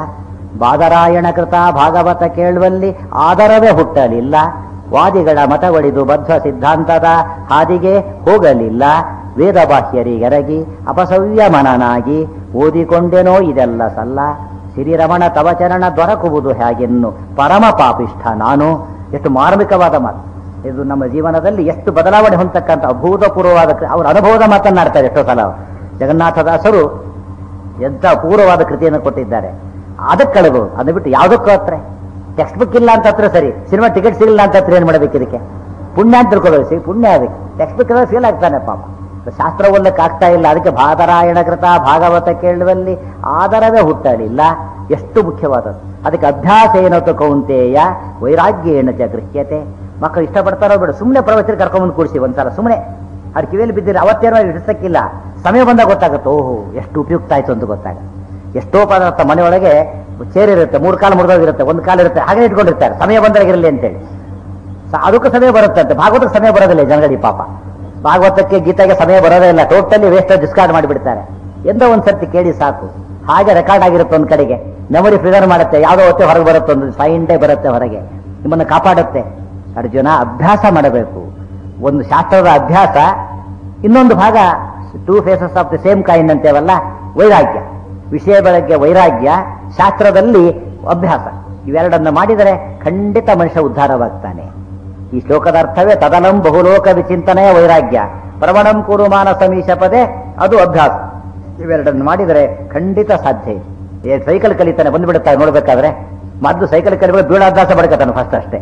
ಬಾದರಾಯಣ ಕೃತ ಭಾಗವತ ಕೇಳುವಲ್ಲಿ ಆದರವೇ ಹುಟ್ಟಲಿಲ್ಲ ವಾದಿಗಳ ಮತವಡಿದು ಬದ್ಧ ಸಿದ್ಧಾಂತದ ಹಾದಿಗೆ ಹೋಗಲಿಲ್ಲ ವೇದ ಬಾಹ್ಯರಿಗೆರಗಿ ಅಪಸವ್ಯ ಮನನಾಗಿ ಓದಿಕೊಂಡೆನೋ ಇದೆಲ್ಲ ಸಲ್ಲ ಶ್ರೀರಮಣ ತವಚರಣ ದೊರಕುವುದು ಹೇಗೆನ್ನು ಪರಮ ಪಾಪಿಷ್ಠ ನಾನು ಎಷ್ಟು ಮಾರ್ಮಿಕವಾದ ಮಾತು ಇದು ನಮ್ಮ ಜೀವನದಲ್ಲಿ ಎಷ್ಟು ಬದಲಾವಣೆ ಹೊಂದತಕ್ಕಂಥ ಅಭೂತಪೂರ್ವವಾದ ಕೃ- ಅವ್ರ ಅನುಭವದ ಮಾತನ್ನಾಡ್ತಾರೆ ಎಷ್ಟೋ ಸಲ ಜಗನ್ನಾಥದಾಸರು ಎಂಥ ಅಪೂರ್ವವಾದ ಕೃತಿಯನ್ನು ಕೊಟ್ಟಿದ್ದಾರೆ ಅದಕ್ಕೆ ಕಳೆದು ಅದನ್ನ ಬಿಟ್ಟು ಯಾವುದಕ್ಕೂ ಹತ್ರ ಟೆಕ್ಸ್ಟ್ ಬುಕ್ ಇಲ್ಲ ಅಂತ ಹತ್ರ ಸರಿ ಸಿನಿಮಾ ಟಿಕೆಟ್ ಸಿಗಲ್ಲ ಅಂತ ಹತ್ರ ಏನು ಮಾಡಬೇಕು ಇದಕ್ಕೆ ಪುಣ್ಯ ಅಂತ ತಿಳ್ಕೊಬೇಕು ಸಿ ಪುಣ್ಯ ಅದಕ್ಕೆ ಟೆಕ್ಸ್ಟ್ ಬುಕ್ ಎಲ್ಲ ಫೇಲ್ ಆಗ್ತಾನೆ ಪಾಪ ಶಾಸ್ತ್ರ ಓದಲಿಕ್ಕೆ ಆಗ್ತಾ ಇಲ್ಲ ಅದಕ್ಕೆ ಬಾದರಾಯಣ ಕೃತ ಭಾಗವತ ಕೇಳುವಲ್ಲಿ ಆದರವೇ ಹುಟ್ಟಲಿಲ್ಲ ಎಷ್ಟು ಮುಖ್ಯವಾದದ್ದು ಅದಕ್ಕೆ ಅಭ್ಯಾಸ ಏನೋ ಕೌಂತೆಯ ವೈರಾಗ್ಯೇಣ ಚ ಗೃಹ್ಯತೆ ಮಕ್ಕಳು ಇಷ್ಟಪಡ್ತಾರೋ ಬೇಡ ಸುಮ್ಮನೆ ಪ್ರವಚನ ಕರ್ಕೊಂಬಂದು ಕೂಡಿಸಿ ಒಂದ್ಸಲ ಸುಮ್ಮನೆ ಅವ್ರ ಕಿವಿಯಲ್ಲಿ ಬಿದ್ದಿಲ್ಲ ಅವತ್ತೇನೋ ಇಡಿಸಕ್ಕಿಲ್ಲ ಸಮಯ ಬಂದಾಗ ಗೊತ್ತಾಗುತ್ತೆ ಓಹೋ ಎಷ್ಟು ಉಪಯುಕ್ತ ಆಯ್ತು ಅಂತ ಗೊತ್ತಾಗ ಎಷ್ಟೋ ಪದಾರ್ಥ ಮನೆಯೊಳಗೆ ಚೇರ್ ಇರುತ್ತೆ ಮೂರು ಕಾಲು ಮುರಿದೋಗಿರುತ್ತೆ ಒಂದು ಕಾಲು ಇರುತ್ತೆ ಹಾಗೆ ಇಟ್ಕೊಂಡಿರ್ತಾರೆ ಸಮಯ ಬಂದಾಗ ಇರಲಿ ಅಂತೇಳಿ ಸ- ಅದಕ್ಕೂ ಸಮಯ ಬರುತ್ತಂತೆ ಭಾಗವತಕ್ಕೆ ಸಮಯ ಬರೋದಿಲ್ಲ ಜನಗಳಿ ಪಾಪ ಭಾಗವತಕ್ಕೆ ಗೀತೆಗೆ ಸಮಯ ಬರೋದೇ ಇಲ್ಲ ಟೋಟಲಿ ವೇಸ್ಟ್ ಡಿಸ್ಕಾರ್ಡ್ ಮಾಡಿಬಿಡ್ತಾರೆ ಎಂದೋ ಒಂದ್ ಸರ್ತಿ ಕೇಳಿ ಸಾಕು ಹಾಗೆ ರೆಕಾರ್ಡ್ ಆಗಿರುತ್ತೆ ಒಂದ್ ಕಡೆಗೆ ಮೆಮೊರಿ ಪ್ರಿಸರ್ವ್ ಮಾಡುತ್ತೆ ಯಾವುದೋ ಹೊತ್ತೆ ಹೊರಗೆ ಬರುತ್ತೆ ಒಂದು ಫೈನ್ ಡೇ ಬರುತ್ತೆ ಹೊರಗೆ ನಿಮ್ಮನ್ನು ಕಾಪಾಡುತ್ತೆ ಅರ್ಜುನ ಅಭ್ಯಾಸ ಮಾಡಬೇಕು ಒಂದು ಶಾಸ್ತ್ರದ ಅಭ್ಯಾಸ ಇನ್ನೊಂದು ಭಾಗ two faces of the same coin ಅಂತೇವಲ್ಲ ವೈರಾಗ್ಯ ವಿಷಯ ಬೆಳಗ್ಗೆ ವೈರಾಗ್ಯ ಶಾಸ್ತ್ರದಲ್ಲಿ ಅಭ್ಯಾಸ ಇವೆರಡನ್ನು ಮಾಡಿದರೆ ಖಂಡಿತ ಮನುಷ್ಯ ಉದ್ಧಾರವಾಗ್ತಾನೆ ಈ ಶ್ಲೋಕದ ಅರ್ಥವೇ ತದನಂ ಬಹುಲೋಕ ವಿಚಿಂತನೆಯ ವೈರಾಗ್ಯ ಪ್ರವಣಂ ಕುರುಮಾನ ಸಮೀಶ ಪದೇ ಅದು ಅಭ್ಯಾಸ ಇವೆರಡನ್ನು ಮಾಡಿದರೆ ಖಂಡಿತ ಸಾಧ್ಯ ಇದೆ. ಏ ಸೈಕಲ್ ಕಲಿತಾನೆ ಬಂದ್ಬಿಡುತ್ತಾರೆ ನೋಡ್ಬೇಕಾದ್ರೆ ಮೊದಲು ಸೈಕಲ್ ಕಲಿಬೇಕು ಬೀಳಾಭ್ಯಾಸ ಬಡ್ಕತಾನೆ ಫಸ್ಟ್ ಅಷ್ಟೇ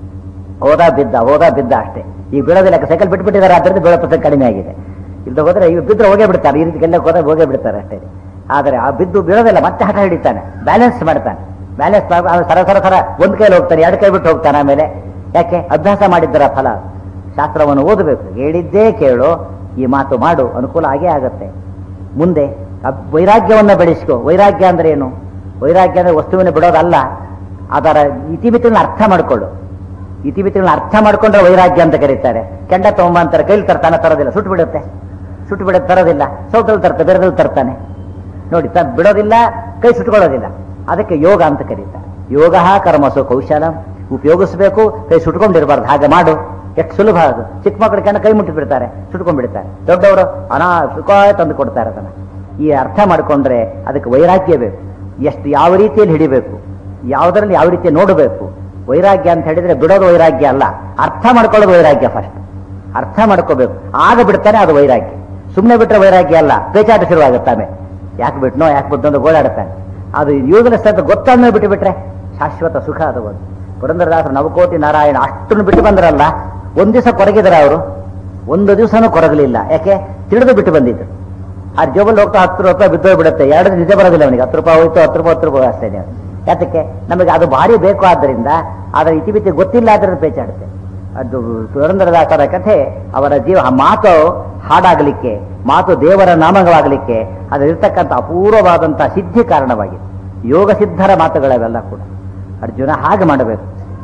ಹೋದ ಬಿದ್ದ ಹೋದ ಬಿದ್ದ ಅಷ್ಟೇ ಈಗ ಬೀಳೋದಿಲ್ಲ ಸೈಕಲ್ ಬಿಟ್ಬಿಟ್ಟಿದ್ದಾರೆ ಅದರಿಂದ ಬೀಳೋ ಪ್ರಸಂಗ ಕಡಿಮೆ ಆಗಿದೆ ಇಲ್ದ ಹೋದ್ರೆ ಇವ್ ಬಿದ್ದರೆ ಹೋಗೇ ಬಿಡ್ತಾರೆ ಈ ರೀತಿ ಗೆಲ್ಲಕ್ಕೆ ಹೋದ್ರೆ ಹೋಗೇ ಬಿಡ್ತಾರೆ ಅಷ್ಟೇ ಆದರೆ ಆ ಬಿದ್ದು ಬೀಳೋದಿಲ್ಲ ಮತ್ತೆ ಹಠ ಹಿಡಿತಾನೆ ಬ್ಯಾಲೆನ್ಸ್ ಮಾಡ್ತಾನೆ ಬ್ಯಾಲೆನ್ಸ್ ಸರ ಸರ ಸರ ಒಂದ್ ಕೈಲಿ ಹೋಗ್ತಾನೆ ಎರಡು ಕೈ ಬಿಟ್ಟು ಹೋಗ್ತಾನೆ ಆಮೇಲೆ ಯಾಕೆ ಅಭ್ಯಾಸ ಮಾಡಿದ್ದರ ಫಲ ಶಾಸ್ತ್ರವನ್ನು ಓದಬೇಕು ಹೇಳಿದ್ದೇ ಕೇಳು ಈ ಮಾತು ಮಾಡು ಅನುಕೂಲ ಆಗೇ ಆಗತ್ತೆ ಮುಂದೆ ಅಬ್- ವೈರಾಗ್ಯವನ್ನ ಬೆಳೆಸ್ಕೋ ವೈರಾಗ್ಯ ಅಂದ್ರೆ ಏನು ವೈರಾಗ್ಯ ಅಂದ್ರೆ ವಸ್ತುವಿನ ಬಿಡೋದಲ್ಲ ಅದರ ಇತಿಮಿತಿಗಳನ್ನ ಅರ್ಥ ಮಾಡ್ಕೊಳ್ಳು ಇತಿಮಿತಿಗಳನ್ನ ಅರ್ಥ ಮಾಡ್ಕೊಂಡ್ರೆ ವೈರಾಗ್ಯ ಅಂತ ಕರೀತಾರೆ ಕೆಂಡ ತಗೊಂಬ ಅಂತಾರೆ ಕೈಲಿ ತರ್ತಾನೆ ತರೋದಿಲ್ಲ ಸುಟ್ಟು ಬಿಡುತ್ತೆ ಸುಟ್ಟು ಬಿಡೋದು ತರೋದಿಲ್ಲ ಸೌಟಲ್ಲಿ ತರ್ತಾನೆ ಬೇರೆದಲ್ಲಿ ತರ್ತಾನೆ ನೋಡಿ ತ ಬಿಡೋದಿಲ್ಲ ಕೈ ಸುಟ್ಕೊಳ್ಳೋದಿಲ್ಲ ಅದಕ್ಕೆ ಯೋಗ ಅಂತ ಕರೀತಾರೆ ಯೋಗ ಕರ್ಮಸು ಕೌಶಲಂ ಉಪಯೋಗಿಸ್ಬೇಕು ಕೈ ಸುಟ್ಕೊಂಡಿರ್ಬಾರ್ದು ಹಾಗೆ ಮಾಡು ಎಷ್ಟು ಸುಲಭ ಅದು ಚಿಕ್ಕ ಮಕ್ಕಳ ಕಣ್ಣ ಕೈ ಮುಟ್ಟಿ ಬಿಡ್ತಾರೆ ಸುಟ್ಕೊಂಡ್ಬಿಡ್ತಾರೆ ದೊಡ್ಡವರು ಅನಾ ಸುಖ ತಂದು ಕೊಡ್ತಾರೆ ಅದನ್ನ ಈ ಅರ್ಥ ಮಾಡ್ಕೊಂಡ್ರೆ ಅದಕ್ಕೆ ವೈರಾಗ್ಯ ಬೇಕು ಎಷ್ಟು ಯಾವ ರೀತಿಯಲ್ಲಿ ಹಿಡಿಬೇಕು ಯಾವುದರಲ್ಲಿ ಯಾವ ರೀತಿ ನೋಡಬೇಕು ವೈರಾಗ್ಯ ಅಂತ ಹೇಳಿದ್ರೆ ಬಿಡೋದು ವೈರಾಗ್ಯ ಅಲ್ಲ ಅರ್ಥ ಮಾಡ್ಕೊಳ್ಳೋದು ವೈರಾಗ್ಯ ಫಸ್ಟ್ ಅರ್ಥ ಮಾಡ್ಕೋಬೇಕು ಆಗ ಬಿಡ್ತಾನೆ ಅದು ವೈರಾಗ್ಯ ಸುಮ್ಮನೆ ಬಿಟ್ರೆ ವೈರಾಗ್ಯ ಅಲ್ಲ ಪೇಚಾಟ ಶುರುವಾಗುತ್ತಾನೆ ಯಾಕೆ ಬಿಟ್ನೋ ಯಾಕೆ ಬಿಟ್ನೋ ಅಂತ ಗೋಳಾಡುತ್ತಾನೆ ಅದು ಯೂಸ್ಲೆಸ್ ಅಂತ ಗೊತ್ತಾದ್ಮೇಲೆ ಬಿಟ್ಟು ಬಿಟ್ರೆ ಶಾಶ್ವತ ಸುಖ ಅದು ಒಂದು ಪುರಂದರದಾಸರು ನವಕೋಟಿ ನಾರಾಯಣ ಅಷ್ಟನ್ನು ಬಿಟ್ಟು ಬಂದ್ರಲ್ಲ ಒಂದ್ ದಿವಸ ಕೊರಗಿದ್ರ ಅವರು ಒಂದು ದಿವಸನೂ ಕೊರಗಲಿಲ್ಲ ಯಾಕೆ ತಿಳಿದು ಬಿಟ್ಟು ಬಂದಿದ್ರು ಆ ಜೋಬಲ್ಲಿ ಹೋಗ್ತಾ ಹತ್ತು ರೂಪಾಯಿ ಬಿದ್ದೋಗಿ ಬಿಡುತ್ತೆ ಎರಡು ನಿಜ ಬರೋದಿಲ್ಲ ಅವನಿಗೆ ಹತ್ತು ರೂಪಾಯಿ ಹೋಯ್ತು ಹತ್ತು ರೂಪಾಯಿ ಹತ್ತು ರೂಪಾಯಿ ಅಷ್ಟೇ ಯಾತಕ್ಕೆ ನಮಗೆ ಅದು ಭಾರಿ ಬೇಕು ಆದ್ದರಿಂದ ಅದರ ಇತಿಮಿತಿ ಗೊತ್ತಿಲ್ಲ ಆದ್ರೆ ಪೇಚಾಡುತ್ತೆ ಅದು ಪುರಂದರದಾಸರ ಕಥೆ ಅವರ ಜೀವ ಆ ಮಾತು ಹಾಡಾಗಲಿಕ್ಕೆ ಮಾತು ದೇವರ ನಾಮವಾಗಲಿಕ್ಕೆ ಅದರಿರ್ತಕ್ಕಂಥ ಅಪೂರ್ವವಾದಂತಹ ಸಿದ್ಧಿ ಕಾರಣವಾಗಿದೆ ಯೋಗ ಸಿದ್ಧರ ಮಾತುಗಳವೆಲ್ಲ ಕೂಡ ಅರ್ಜುನ ಹಾಗೆ ಮಾಡಬೇಕು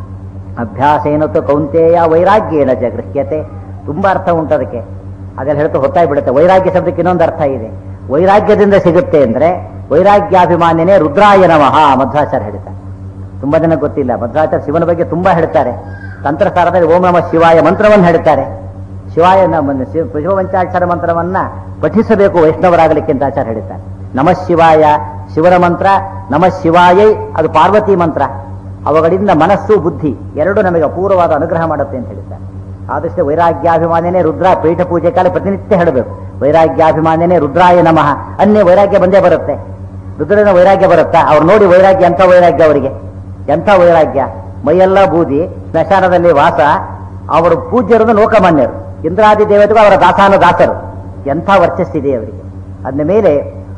ಅಭ್ಯಾಸ ಏನತ್ತು ಕೌಂತೆಯ ವೈರಾಗ್ಯೇನ ಚ ಗೃಹ್ಯತೆ ತುಂಬಾ ಅರ್ಥ ಉಂಟು ಅದಕ್ಕೆ ಅದೆಲ್ಲ ಹೇಳ್ತಾ ಹೊತ್ತಾಗಿ ಬಿಡುತ್ತೆ ವೈರಾಗ್ಯ ಶಬ್ದಕ್ಕೆ ಇನ್ನೊಂದು ಅರ್ಥ ಇದೆ ವೈರಾಗ್ಯದಿಂದ ಸಿಗುತ್ತೆ ಅಂದ್ರೆ ವೈರಾಗ್ಯಾಭಿಮಾನ್ಯನೇ ರುದ್ರಾಯ ನಮಃ ಮಧ್ವಾಚಾರ್ಯ ಹೇಳ್ತಾರೆ ತುಂಬಾ ಜನ ಗೊತ್ತಿಲ್ಲ ಮಧ್ವಾಚಾರ್ಯ ಶಿವನ ಬಗ್ಗೆ ತುಂಬಾ ಹೇಳ್ತಾರೆ ತಂತ್ರಸಾರದಲ್ಲಿ ಓಂ ನಮ ಶಿವಾಯ ಮಂತ್ರವನ್ನು ಹೇಳ್ತಾರೆ ಶಿವಾಯ ನಮ್ಮ ಶಿವ ಶಿವಪಂಚಾಕ್ಷರ ಮಂತ್ರವನ್ನ ಪಠಿಸಬೇಕು ವೈಷ್ಣವರಾಗಲಿಕ್ಕೆ ಅಂತ ಆಚಾರ್ಯ ಹೇಳ್ತಾರೆ ನಮಃ ಶಿವಾಯ ಶಿವನ ಮಂತ್ರ ನಮಃ ಶಿವಾಯೈ ಅದು ಪಾರ್ವತಿ ಮಂತ್ರ ಅವುಗಳಿಂದ ಮನಸ್ಸು ಬುದ್ಧಿ ಎರಡು ನಮಗೆ ಅಪೂರ್ವವಾದ ಅನುಗ್ರಹ ಮಾಡುತ್ತೆ ಅಂತ ಹೇಳ್ತಾರೆ ಆದಷ್ಟು ವೈರಾಗ್ಯಾಭಿಮಾನ್ಯನೇ ರುದ್ರ ಪೀಠ ಪೂಜೆ ಕಾಲ ಪ್ರತಿನಿತ್ಯ ಹೇಳಬೇಕು ವೈರಾಗ್ಯಾಭಿಮಾನ್ಯನೇ ರುದ್ರಾಯ ನಮಃ ಅನ್ನೇ ವೈರಾಗ್ಯ ಬಂದೇ ಬರುತ್ತೆ ರುದ್ರನ ವೈರಾಗ್ಯ ಬರುತ್ತಾ ಅವ್ರು ನೋಡಿ ವೈರಾಗ್ಯ ಎಂಥ ವೈರಾಗ್ಯ ಅವರಿಗೆ ಎಂಥ ವೈರಾಗ್ಯ ಮೈಯೆಲ್ಲ ಬೂದಿ ಸ್ಮಶಾನದಲ್ಲಿ ವಾಸ ಅವರು ಪೂಜ್ಯರು ಲೋಕಮಾನ್ಯರು ಇಂದ್ರಾದಿ ದೇವತೆಗಳು ಅವರ ದಾಸಾನ ದಾಸರು ಎಂಥ ವರ್ಚಸ್ಸಿದೆ ಅವರಿಗೆ ಅಂದ ಮೇಲೆ